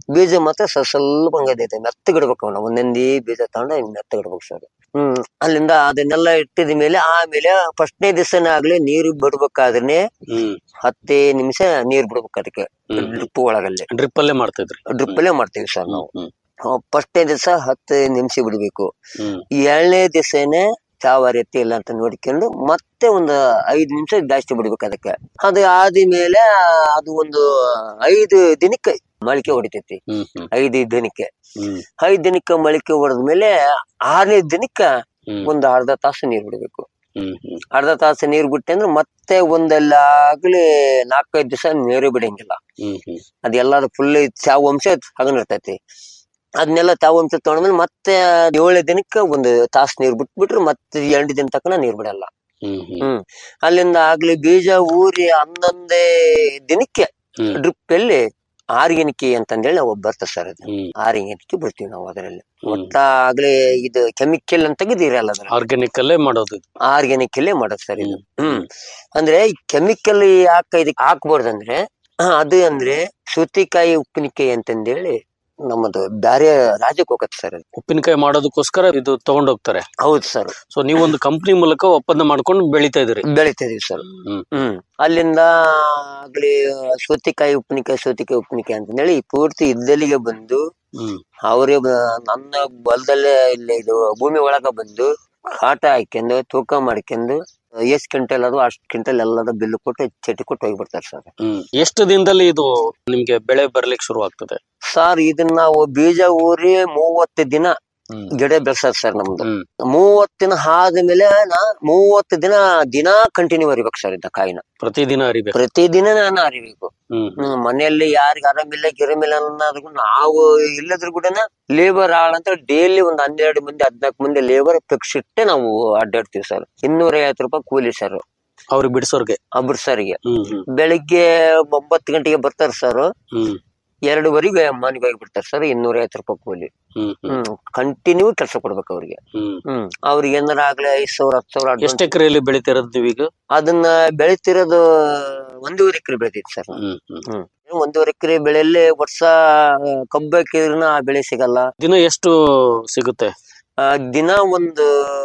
ಬೀಜ ಮಾತ್ರ ಸ್ವಲ್ಪ ಸ್ವಲ್ಪ ಹಂಗೈತೆ ಮೆತ್ತಗಿಡ್ಬೇಕು ಅವನ್ನ ಒಂದೊಂದೇ ಬೀಜ ತಗೊಂಡು ಹಿಂಗ್ ಮೆತ್ತಗಿಡ್ಬೇಕು ಸರ್ ಹ್ಮ್ ಅಲ್ಲಿಂದ ಅದನ್ನೆಲ್ಲ ಇಟ್ಟಿದ ಮೇಲೆ ಆಮೇಲೆ ಫಸ್ಟ್ನೇ ದಿವಸನೇ ಆಗ್ಲಿ ನೀರು ಬಿಡ್ಬೇಕಾದ್ರೆ ಹ್ಮ್ ಹತ್ತೇ ನಿಮಿಷ ನೀರ್ ಬಿಡ್ಬೇಕು ಅದಕ್ಕೆ ಹ್ಮ್. ಡ್ರಿಪ್ ಒಳಗಲ್ಲಿ ಡ್ರಿಪ್ ಅಲ್ಲೇ ಮಾಡ್ತಾ ಇದ್ರಿ ಡ್ರಿಪ್ ಅಲ್ಲೇ ಮಾಡ್ತೀವಿ ಸರ್ ನಾವು ಹ್ಮ್ ಫಸ್ಟ್ನೇ ದಿವಸ ಹತ್ತು ನಿಮಿಷ ಬಿಡ್ಬೇಕು ಹ್ಮ್ ಏಳನೇ ದಿವಸನೇ ಯಾವ ರೀತಿ ಇಲ್ಲ ಅಂತ ನೋಡ್ಕೊಂಡು ಮತ್ತೆ ಒಂದು ಐದು ನಿಮಿಷ ಜಾಸ್ತಿ ಬಿಡ್ಬೇಕು ಅದಕ್ಕೆ ಅದು ಆದ್ಮೇಲೆ ಅದು ಒಂದು ಐದು ದಿನಕ್ಕೆ ಮೊಳಕೆ ಹೊಡಿತೈತಿ ಹ್ಮ್ ಹ್ಮ್ ಐದು ದಿನಕ್ಕೆ ಹ್ಮ್ ಐದು ದಿನಕ್ಕೆ ಮೊಳಕೆ ಹೊಡೆದ್ಮೇಲೆ ಆರನೇ ದಿನಕ್ಕ ಹ್ಮ್ ಒಂದು ಅರ್ಧ ತಾಸು ನೀರ್ ಬಿಡ್ಬೇಕು ಹ್ಮ್ ಹ್ಮ್ ಅರ್ಧ ತಾಸು ನೀರ್ ಬಿಟ್ಟೆ ಅಂದ್ರೆ ಮತ್ತೆ ಒಂದೆಲ್ಲ ಆಗ್ಲಿ ನಾಲ್ಕೈದು ದಿವಸ ನೀರು ಬಿಡಂಗಿಲ್ಲ ಹ್ಮ್ ಹ್ಮ್ ಅದೆಲ್ಲ ಫುಲ್ ಚಾವಂಶ ಹಗನಿರ್ತೈತಿ ಅದನ್ನೆಲ್ಲ ಚಾವಂಶ ತಗೊಂಡ್ಮೇಲೆ ಮತ್ತೆ ಏಳನೇ ದಿನಕ್ಕೆ ಒಂದು ತಾಸು ನೀರ್ ಬಿಟ್ಬಿಟ್ರೆ ಮತ್ತೆ ಎಂಟು ದಿನ ತಕ್ಕನ ನೀರ್ ಬಿಡಲ್ಲ ಹ್ಮ್ ಹ್ಮ್ ಹ್ಮ್ ಅಲ್ಲಿಂದ ಆಗ್ಲಿ ಬೀಜ ಊರಿ ಹನ್ನೊಂದೇ ದಿನಕ್ಕೆ ಹ್ಮ್. ಡ್ರಿಪ್ ಅಲ್ಲಿ ಆರ್ಗ್ಯಾನಿಕ್ ಅಂತಂದೇಳಿ ನಾವು ಬರ್ತದೆ ಸರ್ ಅದು ಹ್ಮ್ ಆರ್ಗ್ಯಾನಿಕ್ ಬಿಡ್ತೀವಿ ನಾವು ಅದರಲ್ಲಿ ಹ್ಮ್. ಒಟ್ಟ ಆಗ್ಲಿ ಇದು ಕೆಮಿಕಲ್ ಅಂತ ತೆಗೆದಿರಲ್ಲ ಅದ್ರಲ್ಲಿ ಆರ್ಗ್ಯಾನಿಕ್ ಅಲ್ಲೇ ಮಾಡೋದು ಇದು. ಆರ್ಗ್ಯಾನಿಕ್ ಅಲ್ಲೇ ಮಾಡೋದು ಸರ್ ಇದು ಹ್ಮ್ ಅಂದ್ರೆ ಈ ಕೆಮಿಕಲ್ ಯಾಕೆ ಇದಕ್ಕೆ ಹಾಕ್ಬಾರ್ದಂದ್ರೆ ಆ, ಅದು ಅಂದ್ರೆ ಸೌತಿಕಾಯಿ ಉಪ್ಪಿನಕಾಯಿ ಅಂತಂದೇಳಿ ನಮ್ಮದು ಬ್ಯಾರೆ ರಾಜ್ಯಕ್ಕೆ ಹೋಗತ್ತೆ ಸರ್ ಅದು ಉಪ್ಪಿನಕಾಯಿ ಮಾಡೋದಕ್ಕೋಸ್ಕರ ಇದು ತಗೊಂಡ್ ಹೋಗ್ತಾರೆ ಹೌದು ಸರ್ ಸೊ ನೀವು ಒಂದು ಕಂಪನಿ ಮೂಲಕ ಒಪ್ಪಂದ ಮಾಡ್ಕೊಂಡು ಬೆಳಿತಾ ಇದ್ರಿ ಬೆಳಿತಾ ಇದೀವಿ ಸರ್ ಹ್ಮ್ ಹ್ಮ್ ಅಲ್ಲಿಂದ ಆಗ್ಲಿ ಸೌತಿಕಾಯಿ ಉಪ್ಪಿನಕಾಯಿ ಸೌತಿಕಾಯಿ ಉಪ್ಪಿನಕಾಯಿ ಅಂತಂದೇಳಿ ಪೂರ್ತಿ ಇದ್ದಲ್ಲಿಗೆ ಬಂದು ಹ್ಮ್ ಅವರೇ ನನ್ನ ಹೊಲದಲ್ಲೇ ಇಲ್ಲಿ ಇದು ಭೂಮಿ ಒಳಗ ಬಂದು ಕಾಟ ಹಾಕ್ಯಂದು ತೂಕ ಮಾಡ್ಕೊಂಡು ಎಷ್ಟ್ ಕ್ವಿಂಟಲ್ ಅದು ಅಷ್ಟ್ ಕ್ವಿಂಟಲ್ ಎಲ್ಲದ ಬಿಲ್ ಕೊಟ್ಟು ಚಟಿ ಕೊಟ್ಟು ಹೋಗ್ಬಿಡ್ತಾರೆ ಸರ್ ಹ್ಮ್ ಎಷ್ಟು ದಿನದಲ್ಲಿ ಇದು ನಿಮ್ಗೆ ಬೆಳೆ ಬರ್ಲಿಕ್ಕೆ ಶುರು ಆಗ್ತದೆ ಸರ್ ಇದನ್ನ ನಾವು ಬೀಜ ಊರಿ ಮೂವತ್ತು ದಿನ ಹ್ಮ್ ಗಿಡ ಬೆಳ್ಸದ್ ಸರ್ ನಮ್ದು ಹ್ಮ್ ಮೂವತ್ತು ದಿನ ಆದ್ಮೇಲೆ ನಾ ಮೂವತ್ತು ದಿನ ದಿನಾ ಕಂಟಿನ್ಯೂ ಅರಿಬೇಕು ಸರ್ ಇದ್ದ ಕಾಯಿನ ಪ್ರತಿದಿನ ಅರಿಬೇಕು ಪ್ರತಿದಿನ ನಾನು ಅರಿಬೇಕು ಹ್ಮ್ ಹ್ಮ್, ಮನೆಯಲ್ಲಿ ಯಾರಿಗ ಆರಾಮಿಲ್ಲ ಗಿರಮಿಲ್ಲ ಅನ್ನೋದು ನಾವು ಇಲ್ಲದ್ರ ಕೂಡ ಲೇಬರ್ ಆಳಂತ ಡೈಲಿ ಒಂದ್ ಹನ್ನೆರಡು ಮಂದಿ ಹದ್ನಾಲ್ಕು ಮಂದಿ ಲೇಬರ್ ಫಿಕ್ಸ್ ಇಟ್ಟೆ ನಾವು ಅಡ್ಡಾಡ್ತೀವಿ ಸರ್ ಇನ್ನೂರ ಐವತ್ತು ರೂಪಾಯಿ ಕೂಲಿ ಸರ್ ಅವ್ರಿಗೆ ಬಿಡಿಸೋರ್ಗೆ ಅಬ್ರು ಸರ್ಗೆ ಹ್ಮ್ ಹ್ಮ್ ಬೆಳಿಗ್ಗೆ ಒಂಬತ್ತು ಗಂಟೆಗೆ ಬರ್ತಾರೆ ಸರ್ ಹ್ಮ್ ಎರಡುವರೆಗೆ ಮನೆಗೆ ಹೋಗಿ ಬಿಡ್ತಾರೆ ಸರ್ ಇನ್ನೂರ ಐವತ್ತು ರೂಪಾಯಿ ಕೂಲಿ ಹ್ಮ್ ಹ್ಮ್ ಹ್ಮ್ ಕಂಟಿನ್ಯೂ ಕೆಲಸ ಕೊಡ್ಬೇಕು ಅವ್ರಿಗೆ ಹ್ಮ್ ಹ್ಮ್ ಅವ್ರಿಗೆ ಏನಾರ ಆಗ್ಲಿ ಐದ್ ಸಾವಿರ ಹತ್ತು ಸಾವಿರ advance- ಎಷ್ಟು ಎಕರೆಯಲ್ಲಿ ಬೆಳಿತಿರೋದು ನೀವೀಗ ಅದನ್ನ ಬೆಳಿತಿರೋದು ಒಂದೂವರೆ ಎಕರೆ ಬೆಳಿತೈತಿ ಸರ್ ಹ್ಮ್ ಹ್ಮ್ ಒಂದೂವರೆ ಎಕರೆ ಬೆಳೆಯಲ್ಲಿ ವರ್ಷ ಕಬ್ಬು ಹಾಕಿದ್ರೂ ಆ ಬೆಳೆ ಸಿಗಲ್ಲ ದಿನ ಎಷ್ಟು ಸಿಗುತ್ತೆ ಆ, ದಿನ ಒಂದು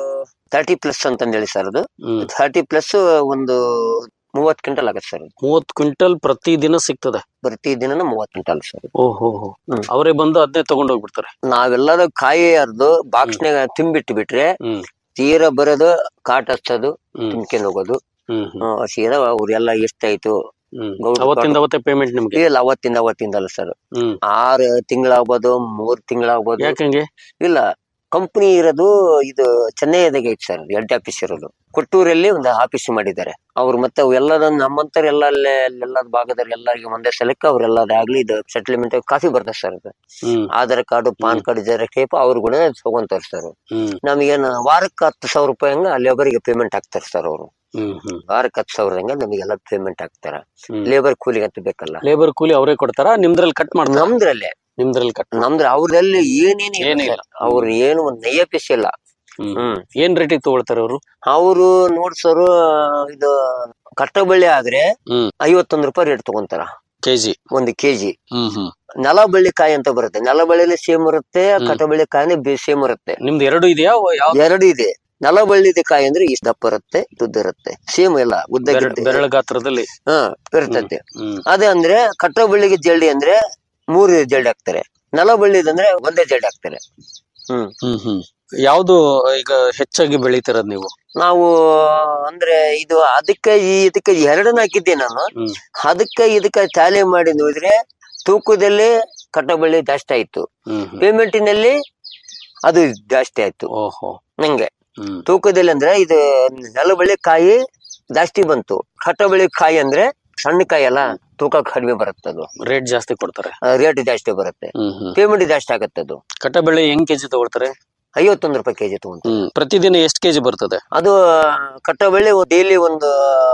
ತರ್ಟಿ ಪ್ಲಸ್ ಅಂತಂದೇಳಿ ಸರ್ ಅದು ಹ್ಮ್ ತರ್ಟಿ ಪ್ಲಸ್ ಒಂದು ಮೂವತ್ ಕ್ವಿಂಟಲ್ ಆಗತ್ತೆ ಸರ್ ಮೂವತ್ ಕ್ವಿಂಟಲ್ ಪ್ರತಿ ದಿನ ಸಿಗ್ತದೆ ಪ್ರತಿ ದಿನ ಮೂವತ್ ಕ್ವಿಂಟಲ್ ಸರ್ ಓಹೋ ಹ್ಮ್. ಅವರೇ ಬಂದು ಅದನ್ನೇ ತಗೊಂಡ್ ಹೋಗ್ಬಿಡ್ತಾರೆ ನಾವೆಲ್ಲರೂ ಕಾಯಿ ಹರಿದು ಬಾಕ್ಸ್ನಾಗ ತುಂಬಿಟ್ಟು ಬಿಟ್ರೆ ಹ್ಮ್ ತೀರಾ ಬರೋದು ಕಾಟ್ ಹಚ್ಚೋದು ಹ್ಮ್ ತುಂಬ್ಕೊಂಡು ಹೋಗೋದು ಹ್ಮ್ ಹ್ಮ್ ಆ, ಸೀದಾ ಅವ್ರೆಲ್ಲ ಎಷ್ಟಾಯ್ತು ಹ್ಮ್ ಗೌಡ್ರು ಅವತ್ತಿಂದ ಅವತ್ತೇ ಪೇಮೆಂಟ್ ನಿಮ್ಗೆ ಇಲ್ಲ ಅವತ್ತಿಂದ ಅವತ್ತಿಂದ ಅಲ್ಲ ಸರ್ ಹ್ಮ್ ಆರು ತಿಂಗಳಾಗ್ಬೋದು ಮೂರ್ ತಿಂಗಳಾಗ್ಬೋದು ಯಾಕಂಗೆ ಇಲ್ಲ ಕಂಪನಿ ಇರೋದು ಇದು ಚೆನ್ನೈದಾಗೆ ಐತೆ ಸರ್ ಹೆಡ್ ಆಫೀಸ್ ಇರೋದು ಕೊಟ್ಟೂರಲ್ಲಿ ಒಂದು ಆಫೀಸ್ ಮಾಡಿದ್ದಾರೆ ಅವ್ರು ಮತ್ತೆ ಎಲ್ಲದ ನಮ್ಮಂತರ ಎಲ್ಲ ಅಲ್ಲೇ ಎಲ್ಲ ಭಾಗದಲ್ಲಿ ಎಲ್ಲರಿಗೆ ಒಂದೇ ಸಲಕ್ಕೆ ಅವ್ರೆಲ್ಲದಾಗ್ಲಿ ಇದು ಸೆಟ್ಲ್ಮೆಂಟ್ ಕಾಫಿ ಬರ್ತದೆ ಸರ್ ಅದು ಹ್ಮ್ Aadhaar card PAN card xerox type ಅವ್ರು ಕೂಡ ತಗೊಂತಾರೆ ಸರ್ ಹ್ಮ್ ನಮಗೇನು ವಾರಕ್ಕೆ ಹತ್ತು ಸಾವಿರ ರೂಪಾಯಿ ಹಂಗ ಲೇಬರ್ಗೆ ಪೇಮೆಂಟ್ ಹಾಕ್ತಾರೆ ಸರ್ ಅವರು ಹ್ಮ್ ಹ್ಮ್ ವಾರಕ್ಕೆ ಹತ್ತು ಸಾವಿರ ಹಂಗ ನಮಗೆಲ್ಲ ಪೇಮೆಂಟ್ ಹಾಕ್ತಾರ ಹ್ಮ್ ಲೇಬರ್ ಕೂಲಿಗೆ ಅಂತ ಬೇಕಲ್ಲ ಲೇಬರ್ ಕೂಲಿ ಅವರೇ ಕೊಡ್ತಾರ ನಿಮ್ದ್ರಲ್ಲಿ ಕಟ್ ಮಾಡ್ತಾರ ನಮ್ದ್ರಲ್ಲೇ ನಿಮ್ದ್ರಲ್ಲಿ ಕಟ್ ನಮ್ದ್ರ ಅವ್ರಲ್ಲಿ ಏನೇನು ಏನಿಲ್ಲ. ಇಲ್ಲ ಅವ್ರು ಏನು ಒಂದ್ ನಯ್ಯ ಪೀಸ್ ಇಲ್ಲ ಹ್ಮ್ ಹ್ಮ್ ಏನ್ ರೇಟಿಗೆ ತಗೊಳ್ತಾರೆ ಅವರು ಅವರು ನೋಡ್ಸೋರು ಇದು ಕಟ್ಟಬಳ್ಳಿ ಆದ್ರೆ ಹ್ಮ್ ಐವತ್ತೊಂದು ರೂಪಾಯಿ ರೇಟ್ ತಗೊಂತಾರ ಕೆಜಿ ಒಂದು ಕೆಜಿ ಹ್ಮ್ ಹ್ಮ್ ನೆಲಬಳ್ಳಿ ಕಾಯಿ ಅಂತ ಬರುತ್ತೆ ನೆಲಬಳ್ಳಿಲಿ ಸೇಮ್ ಇರುತ್ತೆ ಕಟ್ಟಬಳ್ಳಿ ಕಾಯಿನೇ ಸೇಮ್ ಇರುತ್ತೆ ನಿಮ್ದು ಎರಡು ಇದೆಯಾ ಯಾವ ಎರಡು ಇದೆ ನೆಲಬಳ್ಳಿದ ಕಾಯಿ ಅಂದ್ರೆ ಇಷ್ಟ ದಪ್ಪ ಇರುತ್ತೆ ಉದ್ದ ಇರುತ್ತೆ ಸೇಮ್ ಇಲ್ಲ ಉದ್ದ ಗಿಡ್ಡ- ಬೆರಳ ಗಾತ್ರದಲ್ಲಿ ಹಾ ಇರ್ತೈತೆ ಹ್ಮ್ ಅದೇ ಅಂದ್ರೆ ಕಟ್ಟಬಳ್ಳಿಗೆ ಜಲ್ಡಿ ಅಂದ್ರೆ ಮೂರು ಜಲ್ಡಿ ಹಾಕ್ತಾರೆ ನೆಲಬಳ್ಳಿದಂದ್ರೆ ಒಂದೇ ಜಲ್ಡಿ ಹಾಕ್ತಾರೆ ಹ್ಮ್ ಹ್ಮ್ ಹ್ಮ್ ಯಾವ್ದು ಈಗ ಹೆಚ್ಚಾಗಿ ಬೆಳಿತಿರೋದ್ ನೀವು ನಾವು ಅಂದ್ರೆ ಇದು ಅದಕ್ಕೆ ಈ ಇದಕ್ಕೆ ಎರಡನ್ನ ಹಾಕಿದ್ದೆ ನಾನು ಹ್ಮ್ ಅದಕ್ಕೆ ಇದಕ್ಕೆ ಟ್ಯಾಲಿ ಮಾಡಿ ನೋಡಿದ್ರೆ ತೂಕದಲ್ಲಿ ಕಟ್ಟಬಳ್ಳಿ ಜಾಸ್ತಿ ಆಯ್ತು ಹ್ಮ್ ಹ್ಮ್ ಪೇಮೆಂಟಿನಲ್ಲಿ ಅದು ಜಾಸ್ತಿ ಆಯ್ತು ಓಹೋ ನಂಗೆ ಹ್ಮ್ ತೂಕದಲ್ಲಿ ಅಂದ್ರೆ ಇದು ನೆಲಬಳ್ಳಿ ಕಾಯಿ ಜಾಸ್ತಿ ಬಂತು ಕಟ್ಟಬಳ್ಳಿ ಕಾಯಿ ಅಂದ್ರೆ ಸಣ್ಣ ಕಾಯಿ ಅಲ್ಲ ತೂಕ ಕಡಿಮೆ ಬರುತ್ತೆ ಅದು ರೇಟ್ ಜಾಸ್ತಿ ಕೊಡ್ತಾರೆ ರೇಟ್ ಜಾಸ್ತಿ ಬರುತ್ತೆ ಹ್ಮ್ ಹ್ಮ್ ಪೇಮೆಂಟ್ ಜಾಸ್ತಿ ಆಗತ್ತೆ ಅದು ಕಟ್ಟಬೆಳೆ ಹೆಂಗ್ ಕೆಜಿ ತಗೊಳ್ತಾರೆ ಐವತ್ತೊಂದು ರೂಪಾಯಿ ಕೆಜಿ ತಗೊಂಡು ಹ್ಮ್ ಪ್ರತಿದಿನ ಎಷ್ಟ್ ಕೆಜಿ ಬರ್ತದೆ ಅದು ಕಟ್ಟಬಳ್ಳಿ ಡೈಲಿ ಒಂದು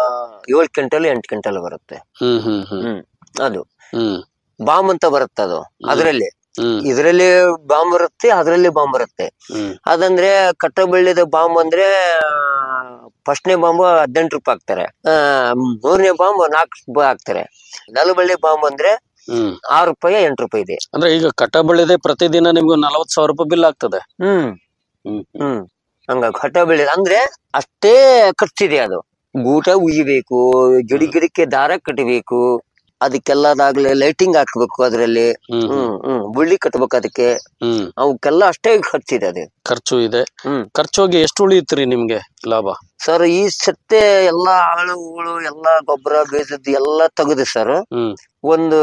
ಏಳು ಕ್ವಿಂಟಲ್ ಎಂಟು ಕ್ವಿಂಟಲ್ ಬರುತ್ತೆ ಹ್ಮ್ ಹ್ಮ್ ಹ್ಮ್ ಹ್ಮ್ ಅದು ಹ್ಮ್ ಬಾಂಬ್ ಅಂತ ಬರುತ್ತೆ ಅದು ಅದರಲ್ಲಿ ಹ್ಮ್ ಇದರಲ್ಲಿ ಬಾಂಬ್ ಬರುತ್ತೆ ಅದರಲ್ಲಿ ಬಾಂಬ್ ಬರುತ್ತೆ ಹ್ಮ್ ಅದಂದ್ರೆ ಕಟ್ಟಬಳ್ಳಿದ ಬಾಂಬ್ ಅಂದ್ರೆ ಫಸ್ಟ್ನೇ ಬಾಂಬ್ ಹದಿನೆಂಟು ರೂಪಾಯಿ ಹಾಕ್ತಾರೆ ಆ, ಮೂರನೇ ಬಾಂಬ್ ನಾಲ್ಕು ರೂಪಾಯಿ ಹಾಕ್ತಾರೆ ನಲಬಳ್ಳಿ ಬಾಂಬ್ ಅಂದ್ರೆ ಹ್ಮ್ ಆರು ರೂಪಾಯಿ ಎಂಟು ರೂಪಾಯಿ ಇದೆ ಅಂದ್ರೆ ಈಗ ಕಟ್ಟ ಬೆಳೆದೆ ಪ್ರತಿದಿನ ನಿಮ್ಗೆ ನಲವತ್ತು ಸಾವಿರ ರೂಪಾಯಿ ಬಿಲ್ ಆಗ್ತದೆ ಹ್ಮ್ ಹ್ಮ್ ಹ್ಮ್ ಹಂಗ ಘಟ ಬೆಳೆ ಅಂದ್ರೆ ಅಷ್ಟೇ ಖರ್ಚಿದೆ ಅದು ಗೂಟ ಉಯ್ಯಬೇಕು ಗಿಡ ಗಿಡಕ್ಕೆ ದಾರ ಕಟ್ಟಬೇಕು ಅದಕ್ಕೆಲ್ಲದಾಗ್ಲೇ ಲೈಟಿಂಗ್ ಹಾಕ್ಬೇಕು ಅದ್ರಲ್ಲಿ ಹ್ಮ್ ಹ್ಮ್ ಹ್ಮ್ ಹ್ಮ್ ಬುಳ್ಳಿ ಕಟ್ಬೇಕು ಅದಕ್ಕೆ ಹ್ಮ್ ಅವಕ್ಕೆಲ್ಲ ಅಷ್ಟೇ ಖರ್ಚಿದೆ ಅದು ಖರ್ಚು ಇದೆ ಹ್ಮ್ ಖರ್ಚು ಹೋಗಿ ಎಷ್ಟು ಉಳಿಯುತ್ರಿ ನಿಮ್ಗೆ ಲಾಭ ಸರ್ ಈ ಸತ್ತೆ ಎಲ್ಲಾ ಆಳುಗಳು ಎಲ್ಲಾ ಗೊಬ್ಬರ ಬೀಜದ್ದು ಎಲ್ಲಾ ತೆಗೆದು ಸರ್ ಹ್ಮ್ ಒಂದು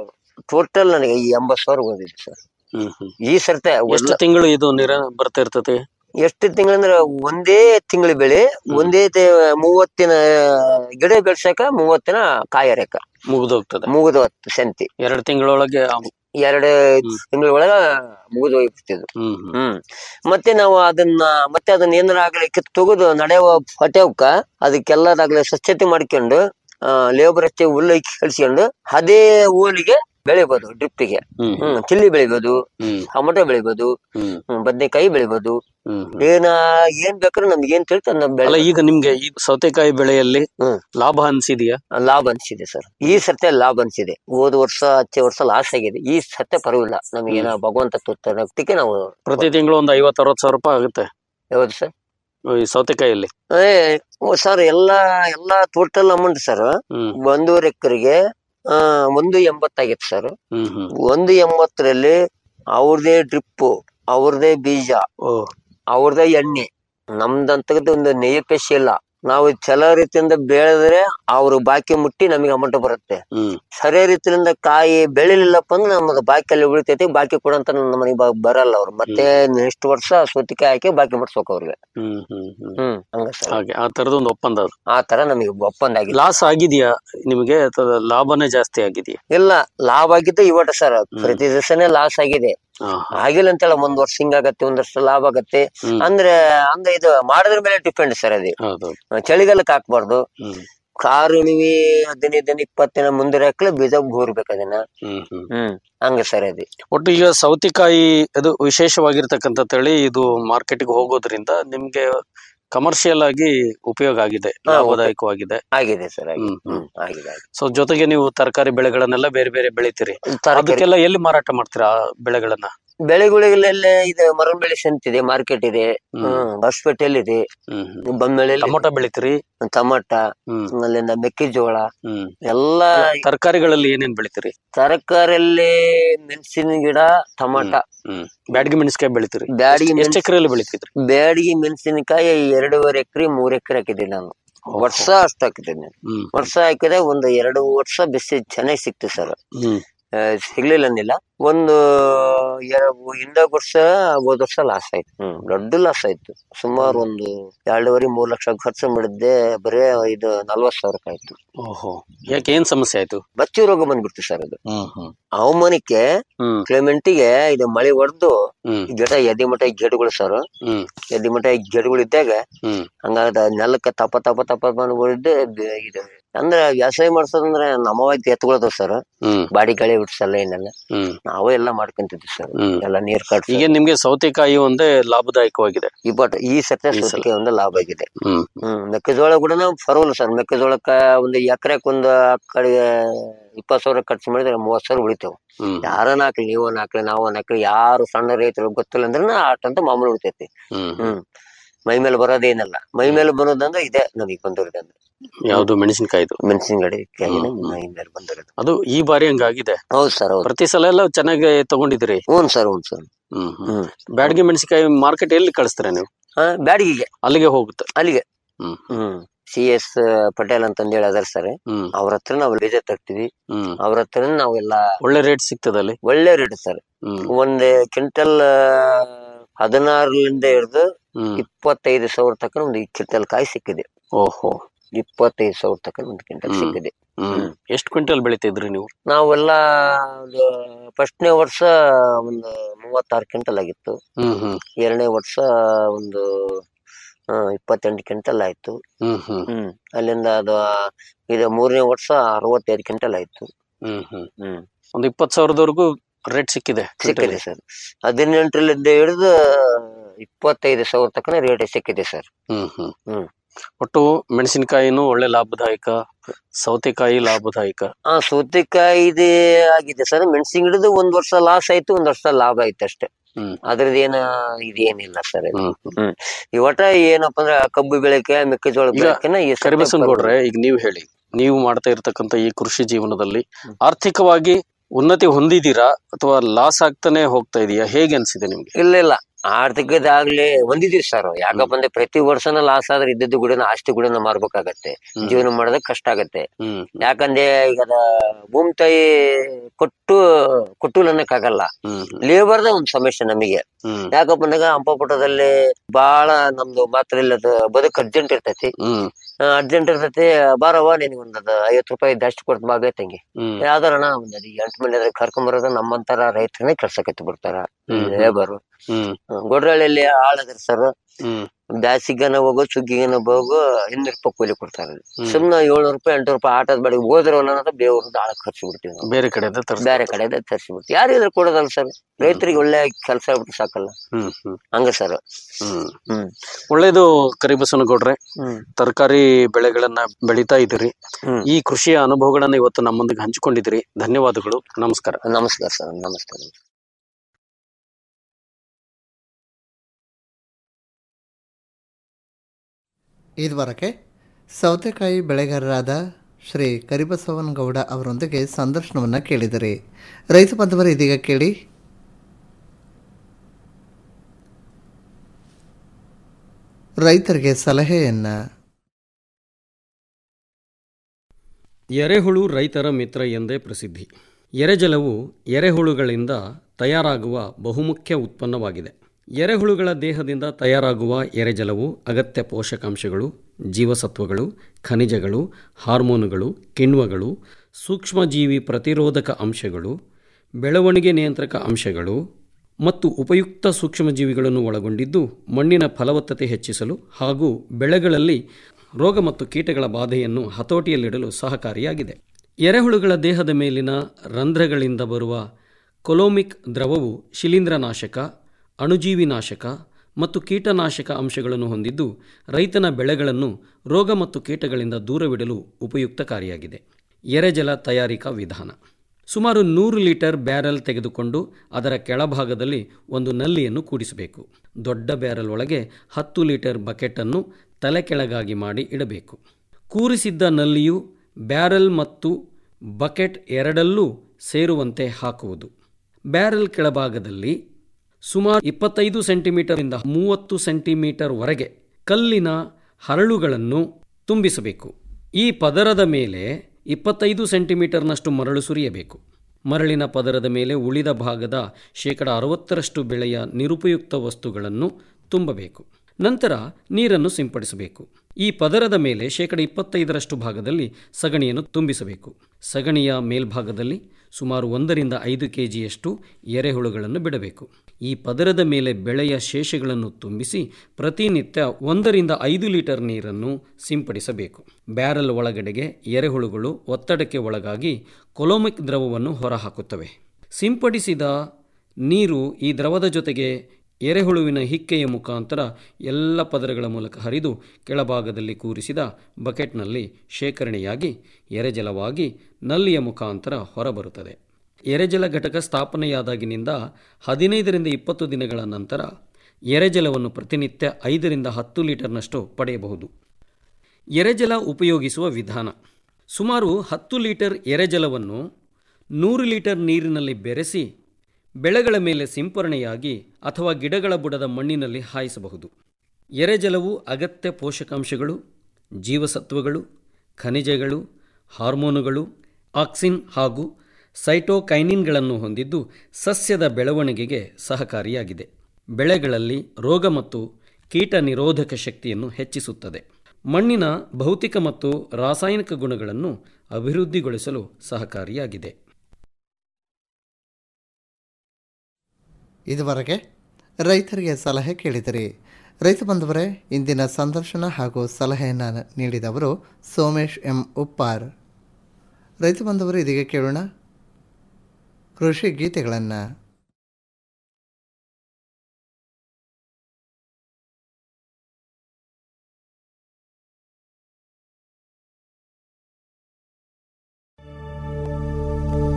ಟೋಟಲ್ ನನಗೆ ಈ ಎಂಬತ್ ಸಾವಿರ ಬಂದಿದೆ ಸರ್ ಹ್ಮ್ ಹ್ಮ್ ಈ ಸರ್ತೆ ಎಷ್ಟು ತಿಂಗಳು ಇದು ನೀರ ಬರ್ತಾ ಇರ್ತದೆ ಎಷ್ಟು ತಿಂಗಳಂದ್ರ ಒಂದೇ ತಿಂಗಳ ಬೆಳೆ ಒಂದೇ ತೆ- ಮೂವತ್ತಿನ ಗಿಡ ಬೆಳ್ಸಕ ಮೂವತ್ತಿನ ಕಾಯಿ ಹರಿಯಕ ಮುಗಿದೋಗ್ತದೆ ಮುಗಿದು ಹತ್ತು ಸಂತಿ ಎರಡು ತಿಂಗಳೊಳಗೆ ಅವ್- ಎರಡು ತಿಂಗಳ ಒಳಗ ಮುಗಿದು ಹೋಗ್ಬಿಡ್ತಿದ್ವು ಹ್ಮ್ ಹ್ಮ್ ಹ್ಮ್ ಮತ್ತೆ ನಾವು ಅದನ್ನ ಮತ್ತೆ ಅದನ್ನ ಏನಾರ ಆಗ್ಲಿ ಕಿತ್ತು ತೆಗೆದು ನಡೆಯುವ ಹೊಟ್ಟೆವಕ್ಕ ಅದಕ್ಕೆಲ್ಲದಾಗ್ಲಿ ಸ್ವಚ್ಛತೆ ಮಾಡ್ಕೊಂಡು ಲೇಬರ್ ಅಷ್ಟೇ ಹುಲ್ಲು ಕಳಿಸ್ಕೊಂಡು ಅದೇ ಹೂಲಿಗೆ ಬೆಳಿಬೋದು ಡ್ರಿಪ್ಪಿಗೆ ಹ್ಮ್ ಹ್ಮ್ ಚಿಲ್ಲಿ ಬೆಳಿಬೋದು ಹ್ಮ್ ಟೊಮೊಟೊ ಬೆಳಿಬೋದು ಹ್ಮ್ ಹ್ಮ್ ಬದ್ನೆಕಾಯಿ ಬೆಳಿಬೋದು ಹ್ಮ್ ಹ್ಮ್. ಏನ ಏನ್ ಬೇಕಾದ್ರೂ ನಮ್ಗೆ ಏನ್ ತಿಳಿತ ನಮ್ ಬೆಳೆ ಅಲ್ಲ ಈಗ ನಿಮ್ಗೆ ಈ ಸೌತೆಕಾಯಿ ಬೆಳೆಯಲ್ಲಿ ಹ್ಮ್. ಲಾಭ ಅನ್ಸಿದ್ಯಾ ಲಾಭ ಅನ್ಸಿದೆ ಸರ್ ಈ ಸರ್ತೆ ಲಾಭ ಅನ್ಸಿದೆ ಹೋದ ವರ್ಷ ಹಚ್ಚೆ ವರ್ಷ ಲಾಸ್ ಆಗಿದೆ ಈ ಸರ್ತೆ ಪರವಾಗಿಲ್ಲ ನಮಗೇನ ಭಗವಂತ ತುತ್ತಕ್ಕೆ ನಾವು ಪ್ರತಿ ತಿಂಗಳು ಒಂದು ಐವತ್ತು ಅರವತ್ತು ಸಾವಿರ ರೂಪಾಯಿ ಆಗುತ್ತೆ ಯಾವ್ದು ಸರ್ ಈ ಸೌತೆಕಾಯಿಯಲ್ಲಿ ಏ ಸರ್ ಎಲ್ಲಾ ಎಲ್ಲಾ ಟೋಟಲ್ ಅಮೌಂಟ್ ಸರ್ ಹ್ಮ್ ಒಂದೂವರೆ ಎಕರೆಗೆ ಆ ಒಂದು ಎಂಬತ್ತಾಗಿತ್ತು ಸರ್ ಹ್ಮ್ ಹ್ಮ್ ಒಂದು ಎಂಬತ್ತರಲ್ಲಿ ಅವ್ರದೇ ಡ್ರಿಪ್ಪು ಅವ್ರದೇ ಬೀಜ ಓ ಅವ್ರದೇ ಎಣ್ಣೆ ನಮ್ದಂತದ್ದು ಒಂದು ನೈಪೇಶ ಇಲ್ಲ ನಾವು ಚಲೋ ರೀತಿಯಿಂದ ಬೆಳೆದ್ರೆ ಅವ್ರು ಬಾಕಿ ಮುಟ್ಟಿ ನಮಗೆ ಅಮೌಂಟ್ ಬರುತ್ತೆ ಹ್ಮ್ ಸರಿಯ ರೀತಿಯಿಂದ ಕಾಯಿ ಬೆಳಿಲಿಲ್ಲಪ್ಪ ಅಂದ್ರೆ ನಮ್ದು ಬಾಕಿ ಅಲ್ಲಿ ಉಳಿತೈತಿ ಬಾಕಿ ಕೊಡಂತ ನಮ್ಮ ಮನೆಗೆ ಬ- ಬರಲ್ಲ ಅವ್ರು ಮತ್ತೆ ನೆಕ್ಸ್ಟ್ ವರ್ಷ ಸೌತಿಕಾಯಿ ಹಾಕಿ ಬಾಕಿ ಮಾಡ್ಸ್ಬೇಕು ಅವ್ರಿಗೆ ಹ್ಮ್ ಹ್ಮ್ ಹ್ಮ್ ಹ್ಮ್ ಹಂಗ ಸರ್ ಹಾಗೆ ಆ ತರದ ಒಂದು ಒಪ್ಪಂದ ಅದು ಆ ತರ ನಮಗೆ ಒಪ್ಪಂದ ಆಗಿದೆ ಲಾಸ್ ಆಗಿದ್ಯಾ ನಿಮಗೆ ಅಥವಾ ಲಾಭನೇ ಜಾಸ್ತಿ ಆಗಿದೆಯಾ ಇಲ್ಲ ಲಾಭ ಆಗಿದ್ದೆ ಇವಟ ಸರ್ ಪ್ರತಿ ದಿವಸನೇ ಲಾಸ್ ಆಗಿದೆ ಹಾ ಆಗಿಲ್ಲ ಅಂತೇಳ ಒಂದ್ ವರ್ಷ ಹಿಂಗಾಗತ್ತೆ ಒಂದ್ ವರ್ಷ ಲಾಭ ಆಗತ್ತೆ ಹ್ಮ್. ಅಂದ್ರೆ ಅಂದ್ರೆ ಇದು ಮಾಡೋದ್ರ ಮೇಲೆ ಡಿಪೆಂಡ್ ಸರ್ ಅದು ಹೌದು ಚಳಿಗಾಲಕ್ಕೆ ಹಾಕ್ಬಾರ್ದು ಹ್ಮ್ ಕಾರು ಉಣಿವಿ ಹದಿನೈದು ದಿನ ಇಪ್ಪತ್ತು ದಿನ ಮುಂದೆ ಹಾಕ್ಲಿ ಬೀಜ ಊರ್ಬೇಕು ಅದನ್ನ ಹ್ಮ್ ಹ್ಮ್ ಹ್ಮ್ ಹಂಗ ಸರ್ ಅದು ಒಟ್ಟು ಈಗ ಸೌತಿಕಾಯಿ ಅದು ವಿಶೇಷವಾಗಿರ್ತಕ್ಕಂಥ ತಳಿ ಇದು ಮಾರ್ಕೆಟ್ಗೆ ಹೋಗೋದ್ರಿಂದ ನಿಮ್ಗೆ ಕಮರ್ಷಿಯಲ್ ಆಗಿ ಉಪಯೋಗ ಆಗಿದೆ ಹಾ, ಲಾಭದಾಯಕವಾಗಿದೆ ಆಗಿದೆ ಸರ್ ಆಗಿದೆ ಹ್ಮ್, ಹ್ಮ್. ಹ್ಮ್ ಆಗಿದೆ ಆಗಿದೆ ಸೊ ಜೊತೆಗೆ ನೀವು ತರಕಾರಿ ಬೆಳೆಗಳನ್ನೆಲ್ಲ ಬೇರೆ ಬೇರೆ ಬೆಳಿತೀರಿ ತರಕಾರಿ ಅದಕ್ಕೆಲ್ಲ ಎಲ್ಲಿ ಮಾರಾಟ ಮಾಡ್ತೀರಾ ಆ ಬೆಳೆಗಳನ್ನ ಬೆಳೆಗಳಿಗೆಲ್ಲ ಇದೆ ಮರಬೆಳೆ ಸಂತಿದೆ ಮಾರ್ಕೆಟ್ ಇದೆ ಹ್ಮ್. ಹ್ಮ್ ಹೊಸಪೇಟೆಯಲ್ಲಿ ಇದೆ ಹ್ಮ್ ಹ್ಮ್. ಬೊಮ್ಮಳೆಯಲ್ಲಿ ಟೊಮೊಟೊ ಬೆಳಿತೀರಿ ಟಮಾಟ ಹ್ಮ್ ಅಲ್ಲಿಂದ ಮೆಕ್ಕೆಜೋಳ ಹ್ಮ್ ಎಲ್ಲಾ ತರಕಾರಿಗಳಲ್ಲಿ ಏನೇನ್ ಬೆಳಿತೀರಿ ತರಕಾರಿಯಲ್ಲಿ ಮೆಣಸಿನ ಗಿಡ ಟಮಾಟ ಹ್ಮ್ ಬ್ಯಾಡಗಿ ಮೆಣಸಿನಕಾಯಿ ಬೆಳಿತೀರಿ ಬ್ಯಾಡಗಿ ಎಷ್ಟು ಮೆಣಸ್- ಎಕರೆಯಲ್ಲಿ ಬೆಳಿತಿದ್ರಿ ಬ್ಯಾಡಗಿ ಮೆಣಸಿನಕಾಯಿ ಎರಡೂವರೆ ಎಕರೆ ಮೂರ್ ಎಕರೆ ಹಾಕಿದ್ದೀನಿ ನಾನು ವರ್ಷ ಅಷ್ಟು ಹಾಕಿದ್ದೀನಿ ಹ್ಮ್ ವರ್ಷ ಹಾಕಿದೆ ಒಂದು ಎರಡು ವರ್ಷ ಬಿಸಿ ಚೆನ್ನಾಗಿ ಸಿಕ್ತು ಸರ್ ಹ್ಮ್ ಸಿಗ್ಲಿಲ್ಲ ಅಂದಿಲ್ಲ ಒಂದು ಎರ- ಹಿಂದ ವರ್ಷ ಹೋದ ವರ್ಷ ಲಾಸ್ ಆಯ್ತು ಹ್ಮ್ ದೊಡ್ಡ ಲಾಸ್ ಆಯ್ತು ಸುಮಾರು ಒಂದು ಎರಡೂವರೆ ಮೂರ್ ಲಕ್ಷ ಖರ್ಚು ಮಾಡಿದ್ದೆ ಬರೇ ಇದು ನಲ್ವತ್ ಸಾವಿರ ರೂಪಾಯಿ ಆಯ್ತು ಓಹೋ ಯಾಕೆ ಏನ್ ಸಮಸ್ಯೆ ಆಯ್ತು ಬಚ್ಚಿ ರೋಗ ಬಂದ್ಬಿಡ್ತು ಸರ್ ಅದು ಹ್ಮ್ ಹ್ಮ್ ಹವಾಮಾನಕ್ಕೆ ಹ್ಮ್ ಕ್ಲೈಮೆಂಟಿಗೆ ಇದು ಮಳೆ ಹೊಡೆದು ಹ್ಮ್ ಗಿಡ ಎದಿ ಮಠ ಗಿಡಗಳು ಸರ್ ಹ್ಮ್ ಎದಿ ಮಠ ಗಿಡಗಳು ಇದ್ದಾಗ ಹ್ಮ್ ಹಂಗಾದ ನೆಲಕ್ಕೆ ತಪ ತಪ ತಪ ಬಂದ್ಬಿಟ್ಟಿದ್ದೆ ಬೆ- ಇದು ಅಂದ್ರೆ ವ್ಯವಸಾಯ ಮಾಡ್ಸೋದಂದ್ರೆ ನಮ್ಮವಾಗಿ ಎತ್ಕೊಳ್ತಾವ ಸರ್ ಹ್ಮ್ ಬಾಡಿ ಗಾಳಿ ಬಿಡ್ಸಲ್ಲ ಏನೆಲ್ಲ ಹ್ಮ್ ನಾವು ಎಲ್ಲ ಮಾಡ್ಕೊಂತಿದ್ವಿ ಸರ್ ಹ್ಮ್ ಎಲ್ಲ ನೀರ್ ಕಟ್ಸಿ ಈಗ ನಿಮ್ಗೆ ಸೌತೆಕಾಯಿ ಒಂದೇ ಲಾಭದಾಯಕವಾಗಿದೆ ಈ ಬಟ್ ಈ ಸತ್ಯ ಈ ಸಲ. ಸೌತಿಗೆ ಒಂದು ಲಾಭ ಆಗಿದೆ ಹ್ಮ್ ಹ್ಮ್ ಮೆಕ್ಕೆಜೋಳ ಕೂಡ ನಾವು ಪರವಾಗಿಲ್ಲ ಸರ್ ಮೆಕ್ಕೆಜೋಳಕ್ಕ ಒಂದು ಎಕರೆಕ್ ಒಂದು ಆ ಕಡೆ ಇಪ್ಪತ್ತು ಸಾವಿರ ಖರ್ಚು ಮಾಡಿದ್ರೆ ಮೂವತ್ ಸಾವಿರ ಉಳಿತೇವೆ ಹ್ಮ್ ಯಾರನ್ನ ಹಾಕ್ಲಿ ನೀವನ್ನ ಹಾಕ್ಲಿ ನಾವನ್ನ ಹಾಕ್ಲಿ ಯಾರು ಸಣ್ಣ ರೈತರು ಗೊತ್ತಿಲ್ಲ ಅಂದ್ರೆ ಆಟಂತ ಮಾಮೂಲಿ ಉಳಿತೈತಿ ಹ್ಮ್ ಹ್ಮ್ ಮೈ ಮೇಲೆ ಬರೋದೇನಲ್ಲ ಮೈ ಮೇಲೆ ಬರೋದಂದ್ರೆ ಇದೆ ನಮಗೆ ಬಂದಿರೋದಂದ್ರೆ ಯಾವ್ದು ಮೆಣಸಿನಕಾಯಿದು ಮೆಣಸಿನ ಗಾಡಿ ಹ್ಮ್. ಮೈ ಮೇಲೆ ಬಂದಿರೋದು ಅದು ಈ ಬಾರಿ ಹಂಗಾಗಿದೆ ಹೌದು ಸರ್ ಹೌದು ಪ್ರತಿ ಸಲ ಎಲ್ಲ ಚೆನ್ನಾಗಿ ತಗೊಂಡಿದ್ರಿ ಹ್ಞೂ ಸರ್ ಹ್ಞೂ ಸರ್ ಹ್ಮ್ ಹ್ಮ್ ಹ್ಮ್ ಬ್ಯಾಡಗಿ ಮೆಣಸಿನಕಾಯಿ ಮಾರ್ಕೆಟ್ ಎಲ್ಲಿ ಕಳಿಸ್ತೀರಾ ನೀವು ಹಾ ಬ್ಯಾಡಗಿಗೆ ಅಲ್ಲಿಗೆ ಹೋಗುತ್ತೆ ಅಲ್ಲಿಗೆ ಹ್ಮ್ ಹ್ಮ್ ಸಿ ಎಸ್ ಪಟೇಲ್ ಅಂತಂದೇಳಿ ಅದಾರ ಸರ್ ಹ್ಮ್ ಅವ್ರ ಹತ್ರ ನಾವು ಬೀಜ ತರ್ತೀವಿ ಹ್ಮ್ ಅವ್ರ ಹತ್ರ ನಾವೆಲ್ಲ ಒಳ್ಳೆ ರೇಟ್ ಸಿಗ್ತದೆ ಅಲ್ಲಿ ಒಳ್ಳೆ ರೇಟ್ ಸರ್ ಹ್ಮ್ ಒಂದ್ ಕ್ವಿಂಟಲ್ ಹದಿನಾರರಿಂದ ಹಿಡಿದು ಹ್ಮ್ ಇಪ್ಪತ್ತೈದು ಸಾವಿರ ತಕ್ಕ ಒಂದು ಕ್ವಿಂಟಲ್ ಕಾಯಿ ಸಿಕ್ಕಿದೆ ಓಹೋ ಇಪ್ಪತ್ತೈದು ಸಾವಿರ ತಕ್ಕ ಒಂದು ಕ್ವಿಂಟಲ್ ಹ್ಮ್. ಸಿಕ್ಕಿದೆ ಹ್ಮ್ ಹ್ಮ್. ಎಷ್ಟು ಕ್ವಿಂಟಲ್ ಬೆಳಿತಿದ್ರಿ ನೀವು ನಾವೆಲ್ಲ ಫಸ್ಟ್ನೇ ವರ್ಷ ಒಂದು ಮೂವತ್ತಾರು ಕ್ವಿಂಟಲ್ ಆಗಿತ್ತು ಹ್ಮ್ ಹ್ಮ್ ಎರಡನೇ ವರ್ಷ ಒಂದು ಆ, ಇಪ್ಪತ್ತೆಂಟು ಕ್ವಿಂಟಲ್ ಆಯ್ತು ಹ್ಮ್ ಹ್ಮ್ ಹ್ಮ್ ಅಲ್ಲಿಂದ ಅದು ಇದು ಮೂರನೇ ವರ್ಷ ಅರವತ್ತೈದು ಕ್ವಿಂಟಲ್ ಆಯ್ತು ಹ್ಮ್ ಹ್ಮ್ ಹ್ಮ್ ಒಂದ್ ಇಪ್ಪತ್ ಸಾವಿರದವರೆಗೂ ರೇಟ್ ಸಿಕ್ಕಿದೆ ಸಿಕ್ಕಿದೆ ಸರ್ ಹದಿನೆಂಟರಿಂದ ಹಿಡಿದು ಇಪ್ಪತ್ತೈದು ಸಾವಿರ ತಕ್ಕನ ರೇಟ್ ಸಿಕ್ಕಿದೆ ಸರ್ ಹ್ಮ್ ಹ್ಮ್ ಹ್ಮ್. ಒಟ್ಟು ಮೆಣಸಿನಕಾಯಿನೂ ಒಳ್ಳೆ ಲಾಭದಾಯಕ ಸೌತೆಕಾಯಿ ಲಾಭದಾಯಕ ಆ ಸೌತೆಕಾಯಿ ಇದೆ ಆಗಿದೆ ಸರ್ ಮೆಣಸಿನ ಗಿಡದು ಒಂದ್ ವರ್ಷ ಲಾಸ್ ಆಯ್ತು ಒಂದ್ ವರ್ಷ ಲಾಭ ಆಯ್ತು ಅಷ್ಟೇ ಹ್ಮ್ ಅದ್ರದ್ದು ಏನ ಇದೇನಿಲ್ಲ ಸರ್ ಹ್ಮ್ ಹ್ಮ್ ಈ ಒಟ್ಟ ಏನಪ್ಪಾ ಅಂದ್ರೆ ಕಬ್ಬು ಬೆಳೆಕೆ ಮೆಕ್ಕೆಜೋಳ ಈಗ ಬೆಳೆಕೆನ ಈ ಸತಿ ಕರಿಬಸನಗೌಡ್ರೆ ಈಗ ನೀವು ಹೇಳಿ ನೀವು ಮಾಡ್ತಾ ಇರ್ತಕ್ಕಂಥ ಈ ಕೃಷಿ ಜೀವನದಲ್ಲಿ ಆರ್ಥಿಕವಾಗಿ ಉನ್ನತಿ ಹೊಂದಿದ್ದೀರಾ ಅಥವಾ ಲಾಸ್ ಆಗ್ತಾನೆ ಹೋಗ್ತಾ ಇದೆಯಾ ಹೇಗೆ ಅನ್ಸಿದೆ ನಿಮ್ಗೆ ಇಲ್ಲ ಇಲ್ಲ ಆರ್ಥಿಕದಾಗ್ಲಿ ಹೊಂದಿದೀವಿ ಸರ್ ಯಾಕಪ್ಪ ಅಂದ್ರೆ ಪ್ರತಿ ವರ್ಷನ ಲಾಸ್ ಆದ್ರೆ ಇದ್ದದ್ದು ಗುಡನ ಆಸ್ತಿ ಗುಡನ ಮಾರ್ಬೇಕಾಗತ್ತೆ ಹ್ಮ್. ಜೀವನ ಮಾಡೋದಕ್ಕೆ ಕಷ್ಟ ಆಗತ್ತೆ ಹ್ಮ್ ಯಾಕಂದ್ರೆ ಈಗ ಅದ ಭೂಮಿ ತಾಯಿ ಕೊಟ್ಟು ಕೊಟ್ಟು ಅನ್ನಕ್ಕಾಗಲ್ಲ ಹ್ಮ್ ಲೇಬರ್ದ ಒಂದ್ ಸಮಸ್ಯೆ ನಮಗೆ ಹ್ಮ್ ಯಾಕಪ್ಪ ಅಂದಾಗ ಹಂಪಪುಟದಲ್ಲಿ ಬಾಳ ನಮ್ದು ಮಾತ್ರ ಇಲ್ಲದ ಬದುಕು ಅರ್ಜೆಂಟ್ ಇರ್ತೈತಿ ಹ್ಮ್ ಅರ್ಜೆಂಟ್ ಇರ್ತೈತಿ ಬಾರವ್ವ ನಿನಗೆ ಒಂದ್ ಅದ ಐವತ್ ರೂಪಾಯಿ ಜಾಸ್ತಿ ಕೊಡ್ತ ಬಾಗ್ಲೇ ತಂಗಿ ಹ್ಮ್ ಯಾವ್ದಾರಣ ಒಂದ್ ಅದ್ ಎಂಟು ಮಂದಿ ಅದ್ರ ಕರ್ಕೊಂಬರೋದು ನಮ್ಮಂತರ ರೈತರನ್ನೇ ಕೆಲ್ಸಕ್ಕೆ ಬಿಡ್ತಾರ ಹ್ಮ್. ಲೇಬರು ಹ್ಮ್ ಗೊಡ್ರಳ್ಳಿಯಲ್ಲಿ ಆಳದ್ರ ಸರ್ ಹ್ಮ್ ಬ್ಯಾಸಿಗನ ಹೋಗೋ ಸುಗ್ಗಿಗನ ಹೋಗೋ ಇನ್ನೂರು ರೂಪಾಯಿ ಕೂಲಿ ಕೊಡ್ತಾರೆ ಹ್ಮ್. ಸುಮ್ನೆ ಏಳ್ನೂರು ರೂಪಾಯಿ ಎಂಟು ರೂಪಾಯಿ ಆಟದ ಬಾಡಿಗೆ ಹೋದ್ರವಲ್ಲ ಅನ್ನೋದು ಬೇವ್ರದ್ದು ಆಳ ಖರ್ಚು ಬಿಡ್ತೀವಿ ನಾವು ಬೇರೆ ಕಡೆಯಿಂದ ತರ್ಸ ಬೇರೆ ಕಡೆ ತರಿಸಿ ಬಿಡ್ತೀವಿ ಯಾರು ಇದ್ರ ಕೊಡೋದಲ್ಲ ಸರ್ ರೈತರಿಗೆ ಒಳ್ಳೆ ಕೆಲಸ ಆಗ್ಬಿಟ್ಟು ಸಾಕಲ್ಲ ಹ್ಮ್ ಹ್ಮ್ ಹಂಗ ಸರ್ ಹ್ಮ್ ಹ್ಮ್ ಒಳ್ಳೇದು ಕರಿಬಸನಗೌಡ್ರೆ ಹ್ಮ್ ತರಕಾರಿ ಬೆಳೆಗಳನ್ನ ಬೆಳಿತಾ ಇದ್ದೀರಿ ಹ್ಮ್. ಈ ಕೃಷಿಯ ಅನುಭವಗಳನ್ನ ಇವತ್ತು ನಮ್ಮೊಂದಿಗೆ ಹಂಚಿಕೊಂಡಿದ್ದೀರಿ ಧನ್ಯವಾದಗಳು ನಮಸ್ಕಾರ ನಮಸ್ಕಾರ ಸರ್ ನಮಸ್ಕಾರ ಇದುವರೆಗೆ ಸೌತೆಕಾಯಿ ಬೆಳೆಗಾರರಾದ ಶ್ರೀ ಕರಿಬಸವನಗೌಡ ಅವರೊಂದಿಗೆ ಸಂದರ್ಶನವನ್ನು ಕೇಳಿದರೆ ರೈತ ಬಾಂಧವರು ಇದೀಗ ಕೇಳಿ ರೈತರಿಗೆ ಸಲಹೆಯನ್ನು ಎರೆಹುಳು ರೈತರ ಮಿತ್ರ ಎಂದೇ ಪ್ರಸಿದ್ಧಿ ಎರೆಜಲವು ಎರೆಹುಳುಗಳಿಂದ ತಯಾರಾಗುವ ಬಹುಮುಖ್ಯ ಉತ್ಪನ್ನವಾಗಿದೆ ಎರೆಹುಳುಗಳ ದೇಹದಿಂದ ತಯಾರಾಗುವ ಎರೆಜಲವು ಅಗತ್ಯ ಪೋಷಕಾಂಶಗಳು ಜೀವಸತ್ವಗಳು ಖನಿಜಗಳು ಹಾರ್ಮೋನುಗಳು ಕಿಣ್ವಗಳು ಸೂಕ್ಷ್ಮಜೀವಿ ಪ್ರತಿರೋಧಕ ಅಂಶಗಳು ಬೆಳವಣಿಗೆ ನಿಯಂತ್ರಕ ಅಂಶಗಳು ಮತ್ತು ಉಪಯುಕ್ತ ಸೂಕ್ಷ್ಮಜೀವಿಗಳನ್ನು ಒಳಗೊಂಡಿದ್ದು ಮಣ್ಣಿನ ಫಲವತ್ತತೆ ಹೆಚ್ಚಿಸಲು ಹಾಗೂ ಬೆಳೆಗಳಲ್ಲಿ ರೋಗ ಮತ್ತು ಕೀಟಗಳ ಬಾಧೆಯನ್ನು ಹತೋಟಿಯಲ್ಲಿಡಲು ಸಹಕಾರಿಯಾಗಿದೆ ಎರೆಹುಳುಗಳ ದೇಹದ ಮೇಲಿನ ರಂಧ್ರಗಳಿಂದ ಬರುವ ಕೊಲೋಮಿಕ್ ದ್ರವವು ಶಿಲೀಂಧ್ರನಾಶಕ ಅಣುಜೀವಿನಾಶಕ ಮತ್ತು ಕೀಟನಾಶಕ ಅಂಶಗಳನ್ನು ಹೊಂದಿದ್ದು ರೈತನ ಬೆಳೆಗಳನ್ನು ರೋಗ ಮತ್ತು ಕೀಟಗಳಿಂದ ದೂರವಿಡಲು ಉಪಯುಕ್ತಕಾರಿಯಾಗಿದೆ ಎರೆಜಲ ತಯಾರಿಕಾ ವಿಧಾನ ಸುಮಾರು ನೂರು ಲೀಟರ್ ಬ್ಯಾರೆಲ್ ತೆಗೆದುಕೊಂಡು ಅದರ ಕೆಳಭಾಗದಲ್ಲಿ ಒಂದು ನಲ್ಲಿಯನ್ನು ಕೂಡಿಸಬೇಕು ದೊಡ್ಡ ಬ್ಯಾರೆಲ್ ಒಳಗೆ ಹತ್ತು ಲೀಟರ್ ಬಕೆಟನ್ನು ತಲೆ ಕೆಳಗಾಗಿ ಮಾಡಿ ಇಡಬೇಕು ಕೂರಿಸಿದ್ದ ನಲ್ಲಿಯು ಬ್ಯಾರೆಲ್ ಮತ್ತು ಬಕೆಟ್ ಎರಡಲ್ಲೂ ಸೇರುವಂತೆ ಹಾಕುವುದು ಬ್ಯಾರೆಲ್ ಕೆಳಭಾಗದಲ್ಲಿ ಸುಮಾರು ಇಪ್ಪತ್ತೈದು ಸೆಂಟಿಮೀಟರಿಂದ ಮೂವತ್ತು ಸೆಂಟಿಮೀಟರ್ ವರೆಗೆ ಕಲ್ಲಿನ ಹರಳುಗಳನ್ನು ತುಂಬಿಸಬೇಕು ಈ ಪದರದ ಮೇಲೆ ಇಪ್ಪತ್ತೈದು ಸೆಂಟಿಮೀಟರ್ನಷ್ಟು ಮರಳು ಸುರಿಯಬೇಕು ಮರಳಿನ ಪದರದ ಮೇಲೆ ಉಳಿದ ಭಾಗದ ಶೇಕಡ ಅರವತ್ತರಷ್ಟು ಬೆಳೆಯ ನಿರುಪಯುಕ್ತ ವಸ್ತುಗಳನ್ನು ತುಂಬಬೇಕು ನಂತರ ನೀರನ್ನು ಸಿಂಪಡಿಸಬೇಕು ಈ ಪದರದ ಮೇಲೆ ಶೇಕಡ ಇಪ್ಪತ್ತೈದರಷ್ಟು ಭಾಗದಲ್ಲಿ ಸಗಣಿಯನ್ನು ತುಂಬಿಸಬೇಕು ಸಗಣಿಯ ಮೇಲ್ಭಾಗದಲ್ಲಿ ಸುಮಾರು ಒಂದರಿಂದ ಐದು ಕೆಜಿಯಷ್ಟು ಎರೆಹುಳುಗಳನ್ನು ಬಿಡಬೇಕು ಈ ಪದರದ ಮೇಲೆ ಬೆಳೆಯ ಶೇಷಗಳನ್ನು ತುಂಬಿಸಿ ಪ್ರತಿನಿತ್ಯ ಒಂದರಿಂದ ಐದು ಲೀಟರ್ ನೀರನ್ನು ಸಿಂಪಡಿಸಬೇಕು ಬ್ಯಾರಲ್ ಒಳಗಡೆಗೆ ಎರೆಹುಳುಗಳು ಒತ್ತಡಕ್ಕೆ ಒಳಗಾಗಿ ಕೊಲೋಮಿಕ್ ದ್ರವವನ್ನು ಹೊರಹಾಕುತ್ತವೆ ಸಿಂಪಡಿಸಿದ ನೀರು ಈ ದ್ರವದ ಜೊತೆಗೆ ಎರೆಹುಳುವಿನ ಹಿಕ್ಕೆಯ ಮುಖಾಂತರ ಎಲ್ಲ ಪದರಗಳ ಮೂಲಕ ಹರಿದು ಕೆಳಭಾಗದಲ್ಲಿ ಕೂರಿಸಿದ ಬಕೆಟ್ನಲ್ಲಿ ಶೇಖರಣೆಯಾಗಿ ಎರೆಜಲವಾಗಿ ನಲ್ಲಿಯ ಮುಖಾಂತರ ಹೊರಬರುತ್ತದೆ ಎರೆಜಲ ಘಟಕ ಸ್ಥಾಪನೆಯಾದಾಗಿನಿಂದ ಹದಿನೈದರಿಂದ ಇಪ್ಪತ್ತು ದಿನಗಳ ನಂತರ ಎರೆಜಲವನ್ನು ಪ್ರತಿನಿತ್ಯ ಐದರಿಂದ ಹತ್ತು ಲೀಟರ್ನಷ್ಟು ಪಡೆಯಬಹುದು ಎರೆಜಲ ಉಪಯೋಗಿಸುವ ವಿಧಾನ ಸುಮಾರು ಹತ್ತು ಲೀಟರ್ ಎರೆಜಲವನ್ನು ನೂರು ಲೀಟರ್ ನೀರಿನಲ್ಲಿ ಬೆರೆಸಿ ಬೆಳೆಗಳ ಮೇಲೆ ಸಿಂಪರಣೆಯಾಗಿ ಅಥವಾ ಗಿಡಗಳ ಬುಡದ ಮಣ್ಣಿನಲ್ಲಿ ಹಾಯಿಸಬಹುದು ಎರೆಜಲವು ಅಗತ್ಯ ಪೋಷಕಾಂಶಗಳು ಜೀವಸತ್ವಗಳು ಖನಿಜಗಳು ಹಾರ್ಮೋನುಗಳು ಆಕ್ಸಿನ್ ಹಾಗೂ ಸೈಟೋಕೈನಿನ್ಗಳನ್ನು ಹೊಂದಿದ್ದು ಸಸ್ಯದ ಬೆಳವಣಿಗೆಗೆ ಸಹಕಾರಿಯಾಗಿದೆ ಬೆಳೆಗಳಲ್ಲಿ ರೋಗ ಮತ್ತು ಕೀಟ ನಿರೋಧಕ ಶಕ್ತಿಯನ್ನು ಹೆಚ್ಚಿಸುತ್ತದೆ ಮಣ್ಣಿನ ಭೌತಿಕ ಮತ್ತು ರಾಸಾಯನಿಕ ಗುಣಗಳನ್ನು ಅಭಿವೃದ್ಧಿಗೊಳಿಸಲು ಸಹಕಾರಿಯಾಗಿದೆ ಇದುವರೆಗೆ ರೈತರಿಗೆ ಸಲಹೆ ಕೇಳಿದಿರಿ ರೈತ ಬಂಧುವರೇ ಇಂದಿನ ಸಂದರ್ಶನ ಹಾಗೂ ಸಲಹೆಯನ್ನು ನೀಡಿದವರು ಸೋಮೇಶ್ ಎಂ ಉಪ್ಪಾರ್ ರೈತ ಬಂಧುವರು ಇದೀಗ ಕೇಳೋಣ ಕೃಷಿ ಗೀತೆಗಳನ್ನು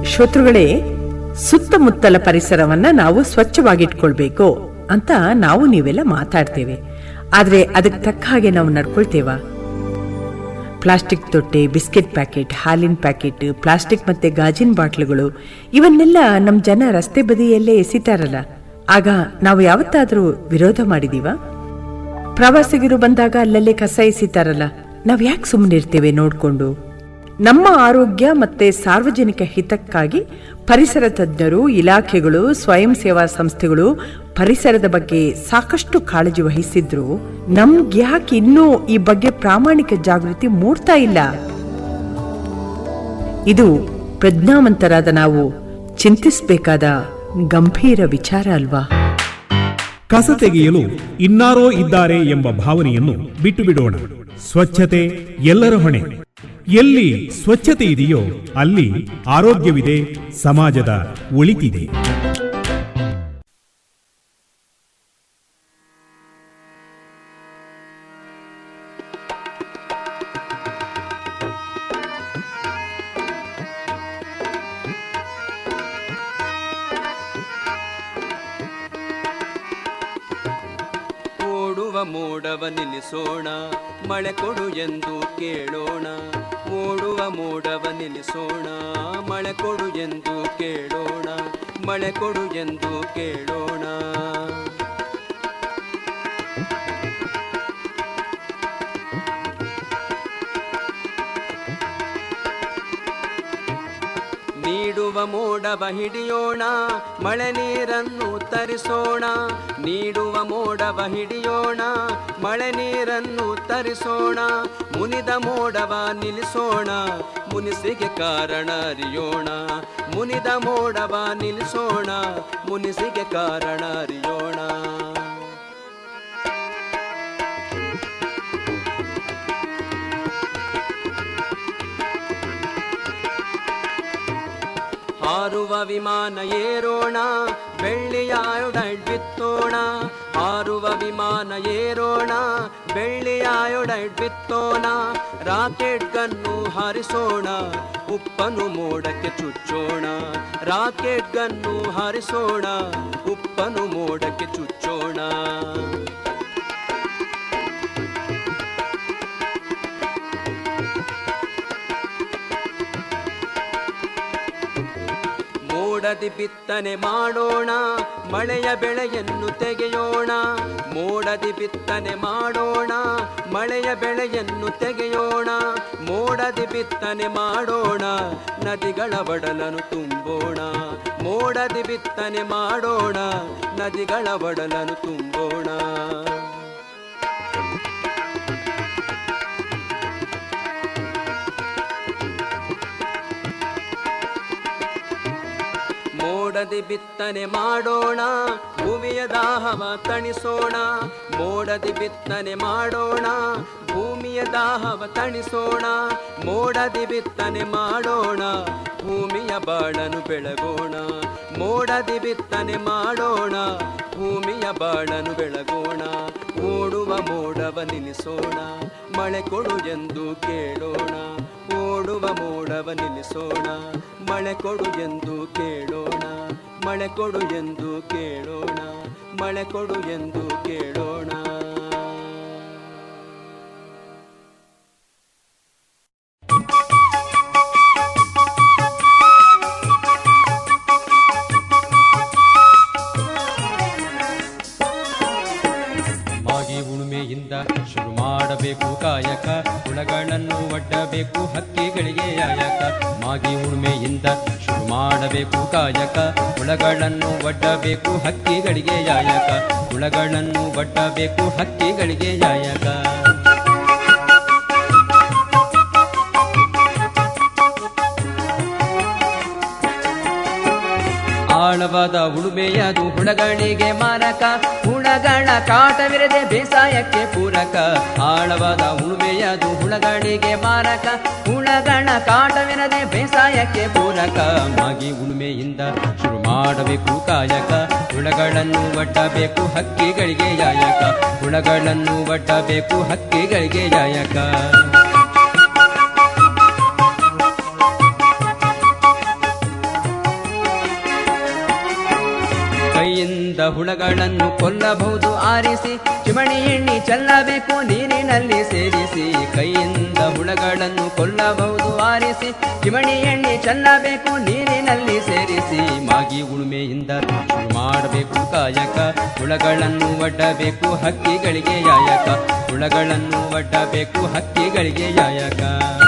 ಶ್ರೋತೃಗಳೇ ಸುತ್ತಮುತ್ತಲ ಪರಿಸರವನ್ನ ನಾವು ಸ್ವಚ್ಛವಾಗಿಟ್ಕೊಳ್ಬೇಕು ಅಂತ ನಾವು ನೀವೆಲ್ಲ ಮಾತಾಡ್ತೇವೆ ಆದ್ರೆ ಅದಕ್ಕೆ ತಕ್ಕ ಹಾಗೆ ನಾವು ನಡ್ಕೊಳ್ತೇವಾ ಪ್ಲಾಸ್ಟಿಕ್ ತೊಟ್ಟೆ ಬಿಸ್ಕೆಟ್ ಪ್ಯಾಕೆಟ್ ಹಾಲಿನ ಪ್ಯಾಕೆಟ್ ಪ್ಲಾಸ್ಟಿಕ್ ಮತ್ತೆ ಗಾಜಿನ ಬಾಟ್ಲುಗಳು ಇವನ್ನೆಲ್ಲ ನಮ್ಮ ಜನ ರಸ್ತೆ ಬದಿಯಲ್ಲೇ ಎಸಿತಾರಲ್ಲ ಆಗ ನಾವು ಯಾವತ್ತಾದ್ರೂ ವಿರೋಧ ಮಾಡಿದೀವ ಪ್ರವಾಸಿಗರು ಬಂದಾಗ ಅಲ್ಲಲ್ಲೇ ಕಸ ಎಸಿತಾರಲ್ಲ ನಾವ್ ಯಾಕೆ ಸುಮ್ಮನಿರ್ತೇವೆ ನೋಡ್ಕೊಂಡು ನಮ್ಮ ಆರೋಗ್ಯ ಮತ್ತೆ ಸಾರ್ವಜನಿಕ ಹಿತಕ್ಕಾಗಿ ಪರಿಸರ ತಜ್ಞರು ಇಲಾಖೆಗಳು ಸ್ವಯಂ ಸೇವಾ ಸಂಸ್ಥೆಗಳು ಪರಿಸರದ ಬಗ್ಗೆ ಸಾಕಷ್ಟು ಕಾಳಜಿ ವಹಿಸಿದ್ರು ನಮ್ಗೆ ಯಾಕೆ ಇನ್ನೂ ಈ ಬಗ್ಗೆ ಪ್ರಾಮಾಣಿಕ ಜಾಗೃತಿ ಮೂಡ್ತಾ ಇಲ್ಲ ಇದು ಪ್ರಜ್ಞಾವಂತರಾದ ನಾವು ಚಿಂತಿಸಬೇಕಾದ ಗಂಭೀರ ವಿಚಾರ ಅಲ್ವಾ ಕಸ ತೆಗೆಯಲು ಇನ್ನಾರೋ ಇದ್ದಾರೆ ಎಂಬ ಭಾವನೆಯನ್ನು ಬಿಟ್ಟು ಬಿಡೋಣ ಸ್ವಚ್ಛತೆ ಎಲ್ಲರ ಹೊಣೆ ಎಲ್ಲಿ ಸ್ವಚ್ಛತೆ ಇದೆಯೋ ಅಲ್ಲಿ ಆರೋಗ್ಯವಿದೆ ಸಮಾಜದ ಒಳಿತಿದೆ ಓಡುವ ಮೋಡವ ನಿಲ್ಲಿಸೋಣ ಮಳೆ ಕೊಡು ಎಂದು ಕೇಳೋಣ ಓಡುವ ಮೋಡವ ನಿಲ್ಲಿಸೋಣ ಮಳೆ ಕೊಡು ಎಂದು ಕೇಳೋಣ ಮಳೆ ಕೊಡು ಎಂದು ಕೇಳೋಣ ನೀಡುವ ಮೋಡವ ಹಿಡಿಯೋಣ ಮಳೆ ನೀರನ್ನು ತರಿಸೋಣ ನೀಡುವ ಮೋಡವ ಹಿಡಿಯೋಣ ಮಳೆ ನೀರನ್ನು ತರಿಸೋಣ ಮುನಿದ ಮೋಡವ ನಿಲ್ಲಿಸೋಣ ಮುನಿಸಿಗೆ ಕಾರಣ ಅರಿಯೋಣ ಮುನಿದ ಮೋಡವ ನಿಲ್ಲಿಸೋಣ ಮುನಿಸಿಗೆ ಕಾರಣ ಅರಿಯೋಣ ಹಾರುವ ವಿಮಾನ ಏರೋಣ ಬೆಳ್ಳಿಯ ಆಯೋಡೈಡ್ ಬಿತ್ತೋಣ ಹಾರುವ ವಿಮಾನ ಏರೋಣ ಬೆಳ್ಳಿಯ ಆಯೋಡೈಡ್ ಬಿತ್ತೋಣ ರಾಕೆಟ್ ಗನ್ನು ಹಾರಿಸೋಣ ಉಪ್ಪನು ಮೋಡಕ್ಕೆ ಚುಚ್ಚೋಣ ರಾಕೆಟ್ ಗನ್ನು ಹಾರಿಸೋಣ ಉಪ್ಪನು ಮೋಡಕ್ಕೆ ಚುಚ್ಚೋಣ ಮೋಡದಿ ಬಿತ್ತನೆ ಮಾಡೋಣ ಮಳೆಯ ಬೆಳೆಯನ್ನು ತೆಗೆಯೋಣ ಮೋಡದಿ ಬಿತ್ತನೆ ಮಾಡೋಣ ಮಳೆಯ ಬೆಳೆಯನ್ನು ತೆಗೆಯೋಣ ಮೋಡದಿ ಬಿತ್ತನೆ ಮಾಡೋಣ ನದಿಗಳ ಒಡಲನ್ನು ತುಂಬೋಣ ಮೋಡದಿ ಬಿತ್ತನೆ ಮಾಡೋಣ ನದಿಗಳ ಒಡಲನ್ನು ತುಂಬೋಣ ಮೋಡದಿ ಬಿತ್ತನೆ ಮಾಡೋಣ ಭೂಮಿಯ ದಾಹವ ತಣಿಸೋಣ ಮೋಡದಿ ಬಿತ್ತನೆ ಮಾಡೋಣ ಭೂಮಿಯ ದಾಹವ ತಣಿಸೋಣ ಮೋಡದಿ ಬಿತ್ತನೆ ಮಾಡೋಣ ಭೂಮಿಯ ಬಾಳನು ಬೆಳಗೋಣ ಮೋಡದಿ ಬಿತ್ತನೆ ಮಾಡೋಣ ಭೂಮಿಯ ಬಾಳನು ಬೆಳಗೋಣ ಓಡುವ ಮೋಡವ ನಿಲ್ಲಿಸೋಣ ಮಳೆ ಕೊಡು ಎಂದು ಕೇಳೋಣ ಓಡುವ ಮೋಡವ ನಿಲ್ಲಿಸೋಣ ಮಳೆ ಕೊಡು ಎಂದು ಕೇಳೋಣ ಮಳೆ ಕೊಡು ಎಂದು ಕೇಳೋಣ ಮಳೆ ಕೊಡು ಎಂದು ಕೇಳೋಣ ಮಾಗಿ ಉಳುಮೆಯಿಂದ ಶುರು ಮಾಡಬೇಕು ಕಾಯಕ ಹುಳಗಳನ್ನು ಒಡ್ಡಬೇಕು ಹಕ್ಕಿಗಳಿಗೆ ಯಾಯಕ ಮಾಗಿ ಉಳುಮೆಯಿಂದ ಶುರು ಮಾಡಬೇಕು ಕಾಯಕ ಹುಳಗಳನ್ನು ಒಡ್ಡಬೇಕು ಹಕ್ಕಿಗಳಿಗೆ ಯಾಯಕ ಹುಳಗಳನ್ನು ಒಡ್ಡಬೇಕು ಹಕ್ಕಿಗಳಿಗೆ ಯಾಯಕ ಆಳವಾದ ಉಳುಮೆಯದು ಹುಳಗಳಿಗೆ ಮಾರಕ ಹುಳಗಳ ಕಾಟವಿರದೆ ಬೇಸಾಯಕ್ಕೆ ಪೂರಕ ಆಳವಾದ ಉಳುಮೆಯದು ಹುಳಗಳಿಗೆ ಮಾರಕ ಹುಳಗಳ ಕಾಟವಿರದೆ ಬೇಸಾಯಕ್ಕೆ ಪೂರಕ ಮಾಗಿ ಉಳುಮೆಯಿಂದ ಶುರು ಮಾಡಬೇಕು ಕಾಯಕ ಹುಳಗಳನ್ನು ಒಡ್ಡಬೇಕು ಹಕ್ಕಿಗಳಿಗೆ ಯಾಯಕ ಹುಳಗಳನ್ನು ಒಡ್ಡಬೇಕು ಹಕ್ಕಿಗಳಿಗೆ ಯಾಯಕ ಹುಳಗಳನ್ನು ಕೊಲ್ಲಬಹುದು ಆರಿಸಿ ಚಿಮಣಿ ಎಣ್ಣೆ ಚೆಲ್ಲಬೇಕು ನೀರಿನಲ್ಲಿ ಸೇರಿಸಿ ಕೈಯಿಂದ ಹುಳಗಳನ್ನು ಕೊಲ್ಲಬಹುದು ಆರಿಸಿ ಚಿಮಣಿ ಎಣ್ಣೆ ಚೆಲ್ಲಬೇಕು ನೀರಿನಲ್ಲಿ ಸೇರಿಸಿ ಮಾಗಿ ಉಳುಮೆಯಿಂದ ಶುರು ಮಾಡಬೇಕು ಕಾಯಕ ಹುಳಗಳನ್ನು ಒಡ್ಡಬೇಕು ಹಕ್ಕಿಗಳಿಗೆ ಯಾಯಕ ಹುಳಗಳನ್ನು ಒಡ್ಡಬೇಕು ಹಕ್ಕಿಗಳಿಗೆ ಯಾಯಕ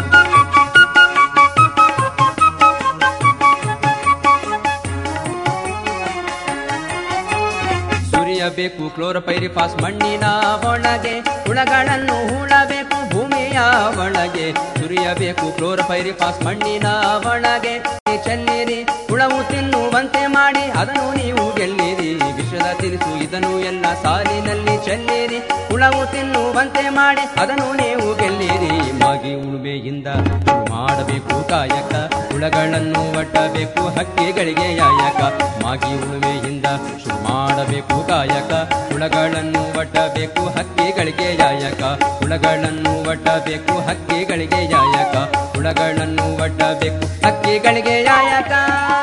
ಸುರಿಯಬೇಕು ಕ್ಲೋರಪೈರಿಫಾಸ್ ಮಣ್ಣಿನ ಒಳಗೆ ಹುಳಗಳನ್ನು ಹೂಳಬೇಕು ಭೂಮಿಯ ಒಳಗೆ ಸುರಿಯಬೇಕು ಕ್ಲೋರಪೈರಿಫಾಸ್ ಮಣ್ಣಿನ ಒಳಗೆ ಚೆಲ್ಲಿರಿ ಹುಳವು ತಿನ್ನುವಂತೆ ಮಾಡಿ ಅದನ್ನು ನೀವು ಗೆಲ್ಲಿರಿ ವಿಷದ ತಿನಿಸು ಇದನ್ನು ಎಲ್ಲ ಸಾಲಿನಲ್ಲಿ ಚೆಲ್ಲಿರಿ ಹುಳವು ತಿನ್ನುವಂತೆ ಮಾಡಿ ಅದನ್ನು ನೀವು ಗೆಲ್ಲಿರಿ ಮಾಗಿ ಉಳುಮೆಯಿಂದ ಶುರು ಮಾಡಬೇಕು ಕಾಯಕ ಹುಳಗಳನ್ನು ಒಡ್ಡಬೇಕು ಹಕ್ಕಿಗಳಿಗೆ ಯಾಯಕ ಮಾಗಿ ಉಳುಮೆಯಿಂದ ಶುರು ಮಾಡಬೇಕು ಕಾಯಕ ಹುಳಗಳನ್ನು ಒಡ್ಡಬೇಕು ಹಕ್ಕಿಗಳಿಗೆ ಯಾಯಕ ಹುಳಗಳನ್ನು ಒಡ್ಡಬೇಕು ಹಕ್ಕಿಗಳಿಗೆ ಯಾಯಕ ಹುಳಗಳನ್ನು ಒಡ್ಡಬೇಕು ಹಕ್ಕಿಗಳಿಗೆ ಯಾಯಕ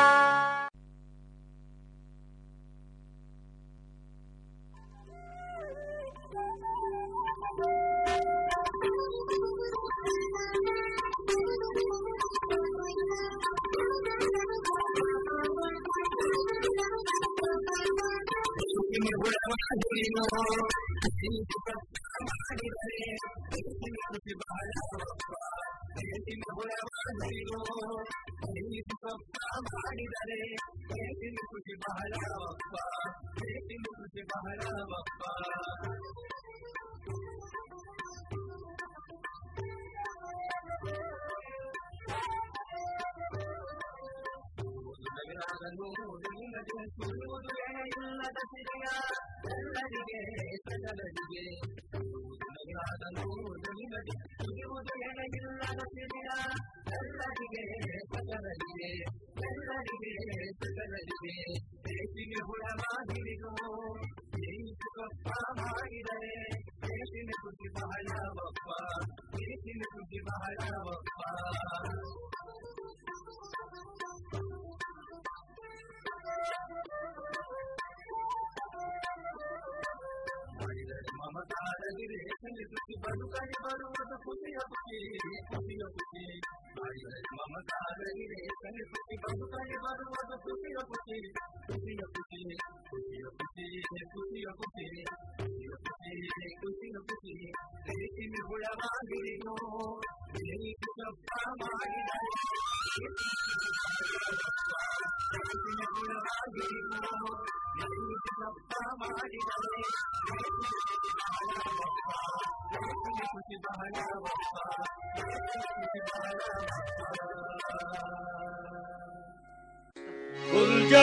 Ulja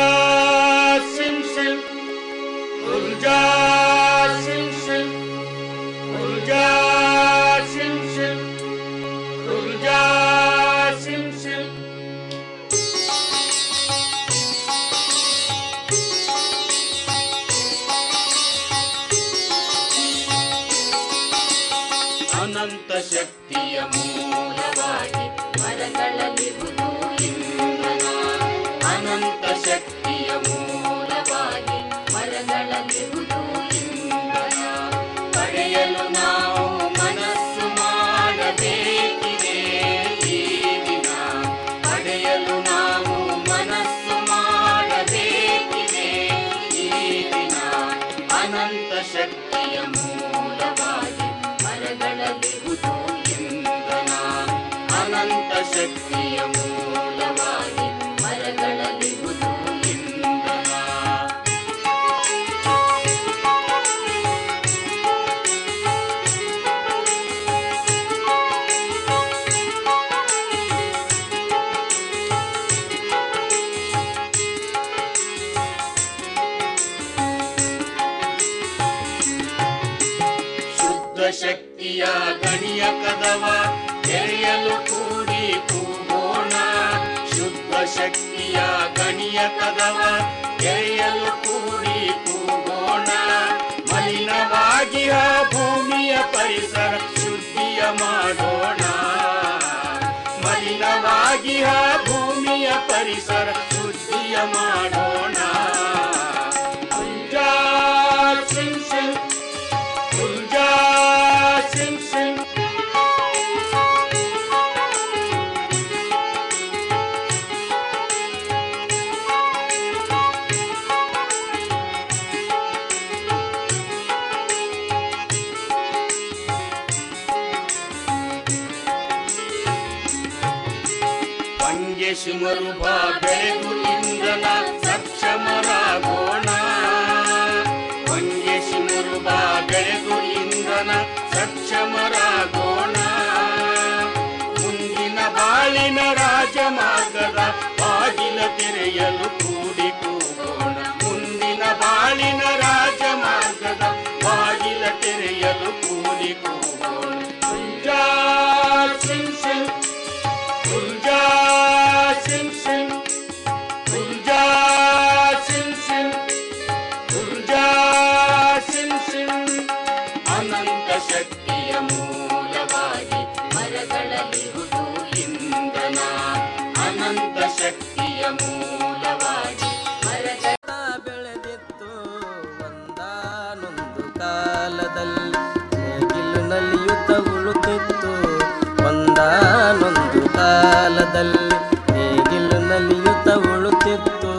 sim sim, ulja sim sim, ulja sim sim, ulja sim sim. ಅನಂತ ಶಕ್ತಿಯ ಮೂಲವಾಗಿ ಮರಗಳಲ್ಲಿರುವುದು ಇಂಧನ ಅನಂತ ಶಕ್ತಿಯ ಮೂಲವಾಗಿ ಮರಗಳಲ್ಲಿರುವುದು ಇಂಧನ ಪಡೆಯಲು ನಾವು ಮನಸ್ಸು ಮಾಡಬೇಕಿದೆ ಈ ದಿನ ಪಡೆಯಲು ನಾವು ಮನಸ್ಸು ಮಾಡಬೇಕಿದೆ ಈ ದಿನ ಅನಂತ ಶಕ್ತಿಯ ಮೂಲವಾಗಿ ಮರಗಳಲ್ಲಿರುವುದು ಇಂಧನ ಅನಂತ ಶಕ್ತಿಯ ಮೂಲವಾಗಿ ಮರಗಳಲ್ಲಿರುವುದು ಇಂಧನ ಶುದ್ಧ ಶಕ್ತಿಯ ಗಣಿಯ ಕದವ ತೆರೆಯಲು ಕೂಡಿ ಕೂಗೋಣ ಶುದ್ಧ ಶಕ್ತಿಯ ಗಣಿಯ ಕದವ ತೆರೆಯಲು ಕೂಡಿ ಕೂಗೋಣ ಮಲಿನವಾಗಿಯ ಭೂಮಿಯ ಪರಿಸರ ಶುದ್ಧಿಯ ಮಾಡೋಣ ಮಲಿನವಾಗಿಯ ಭೂಮಿಯ ಪರಿಸರ ಶುದ್ಧಿಯ ಮಾಡೋಣ ಉಲ್ಜಾ ಹೊಂಗೆ ಶಿಮರುಭ ಬೆಳೆದು ಇಂಧನ ಸಕ್ಷಮರಾಗೋಣ ಹೊಂಗೆ ಶಿಮರುಭ ಬೆಳೆದು ಇಂಧನ ಸಕ್ಷಮರಾಗೋಣ ಮುಂದಿನ ಬಾಳಿನ ರಾಜಮಾರ್ಗದ ಬಾಗಿಲ ತೆರೆಯಲು ಕೂಡಿ ಕೂಗೋಣ ಮುಂದಿನ ಬಾಳಿನ ರಾಜಮಾರ್ಗದ ಬಾಗಿಲ ತೆರೆಯಲು ಕೂಡಿ ಕೂಗೋಣ ಕುಂಜಾ ಸಿಂಗ್ ಸಿಂಗ್ ಕುಂಜಾ ಸಿಂಗ್ ಸಿಂಗ್ ಕುಂಜಾ ಸಿಂಗ್ ಸಿಂಗ್ ಕುಂಜಾ ಸಿಂಗ್ ಸಿಂಗ್ ಅನಂತ ಶಕ್ತಿಯ ಮೂಲವಾಗಿ ಮರಗಳಲ್ಲಿರುವುದು ಇಂಧನ ಅನಂತ ಶಕ್ತಿಯ ಮೂಲವಾಗಿ ಮರಗಳ ಬೆಳೆದಿತ್ತು ಒಂದಾನೊಂದು ಕಾಲದಲ್ಲಿ ನೇಗಿಲು ನಲಿಯುತ್ತ ಉಳುತ್ತಿತ್ತು ಒಂದಾನೊಂದು ಕಾಲದಲ್ಲಿ ನೇಗಿಲು ನಲಿಯುತ್ತ ಉಳುತ್ತಿತ್ತು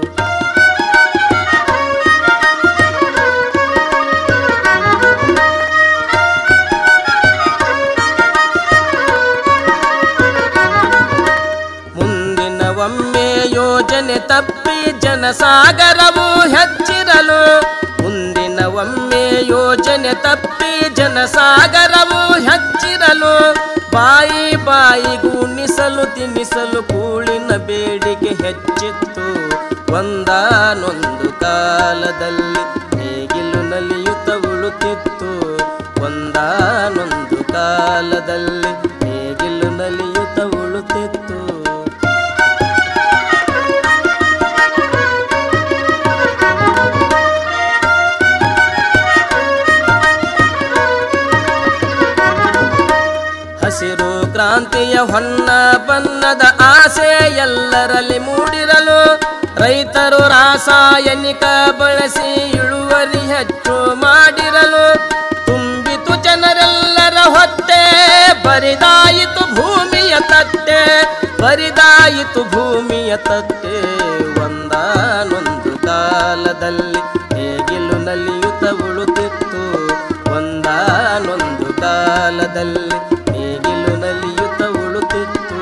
ಮುಂದಿನ ಒಮ್ಮೆ ಯೋಜನೆ ತಪ್ಪಿ ಜನಸಾಗರವು ಹೆಚ್ಚಿರಲು ಮುಂದಿನ ಒಮ್ಮೆ ಯೋಜನೆ ತಪ್ಪಿ ಜನಸಾಗರವು ಹೆಚ್ಚಿರಲು ಬಾಯಿ ಬಾಯಿ ಗುಣಿಸಲು ತಿನ್ನಿಸಲು ಕೂಳಿನ ಬೇಡಿಕೆ ಹೆಚ್ಚಿತ್ತು ಒಂದಾನೊಂದು ಕಾಲದಲ್ಲಿ ನೇಗಿಲು ನಲಿಯುತ್ತ ಉಳುತ್ತಿತ್ತು ಒಂದಾನೊಂದು ಕಾಲದಲ್ಲಿ ನೇಗಿಲು ನಲಿಯುತ್ತ ಉಳುತ್ತಿತ್ತು ಹಸಿರು ಕ್ರಾಂತಿಯ ಹೊನ್ನ ಬಣ್ಣದ ಆಸೆ ಎಲ್ಲರಲ್ಲಿ ಮೂಡಿರಲು ರೈತರು ರಾಸಾಯನಿಕ ಬಳಸಿ ಇಳುವರಿ ಹೆಚ್ಚು ಮಾಡಿರಲು ತುಂಬಿತು ಜನರೆಲ್ಲರ ಹೊಟ್ಟೆ ಬರಿದಾಯಿತು ಭೂಮಿಯ ತಟ್ಟೆ ಬರಿದಾಯಿತು ಭೂಮಿಯ ತಟ್ಟೆ ಒಂದಾನೊಂದು ಕಾಲದಲ್ಲಿ ನೇಗಿಲು ನಲಿಯುತ್ತ ಉಳುತ್ತಿತ್ತು ಒಂದಾನೊಂದು ಕಾಲದಲ್ಲಿ ನೇಗಿಲು ನಲಿಯುತ್ತ ಉಳುತ್ತಿತ್ತು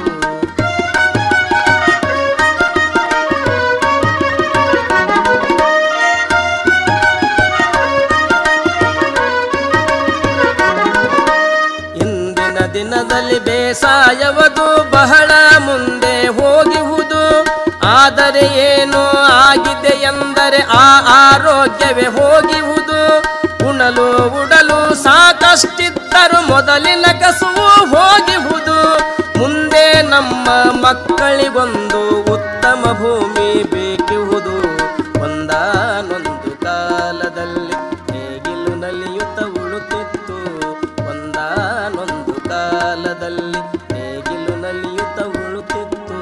ಇಂದಿನ ದಿನದಲ್ಲಿ ಬೇಸಾಯವದು ಬಹಳ ಮುಂದೆ ಹೋಗಿಹುದು ಆದರೆ ಏನು ಆಗಿದೆ ಎಂದರೆ ಆ ಆರೋಗ್ಯವೇ ಹೋಗಿಹುದು ಉಣಲು ಉಡಲು ಸಾಕಷ್ಟಿದ್ದರು ಮೊದಲಿನ ಕಸುವು ಹೋಗಿಹುದು ಮುಂದೆ ನಮ್ಮ ಮಕ್ಕಳಿಗೊಂದು ಉತ್ತಮ ಭೂಮಿ ಬೇಕಿಹುದು ಒಂದಾನೊಂದು ಕಾಲದಲ್ಲಿ ನೇಗಿಲು ನಲಿಯುತ್ತ ಉಳುತ್ತಿತ್ತು ಒಂದಾನೊಂದು ಕಾಲದಲ್ಲಿ ನೇಗಿಲು ನಲಿಯುತ್ತ ಉಳುತ್ತಿತ್ತು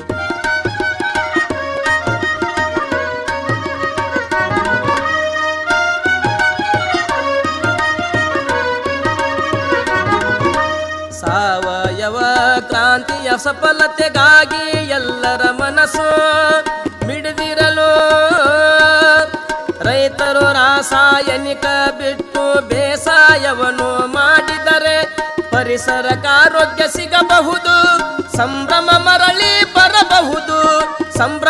ಸಾವಯವ ಕ್ರಾಂತಿಯ ಸಫಲತೆಗಾಗಿ ಎಲ್ಲರ ಮನಸ್ಸು ಮಿಡಿದಿರಲು ರೈತರು ರಾಸಾಯನಿಕ ಬಿಟ್ಟು ಬೇಸಾಯವನ್ನು ಮಾಡಿದರೆ ಪರಿಸರಕ್ಕಾರೋಗ್ಯ ಸಿಗಬಹುದು ಸಂಭ್ರಮ ಮರಳಿ ಬರಬಹುದು ಸಂಭ್ರಮ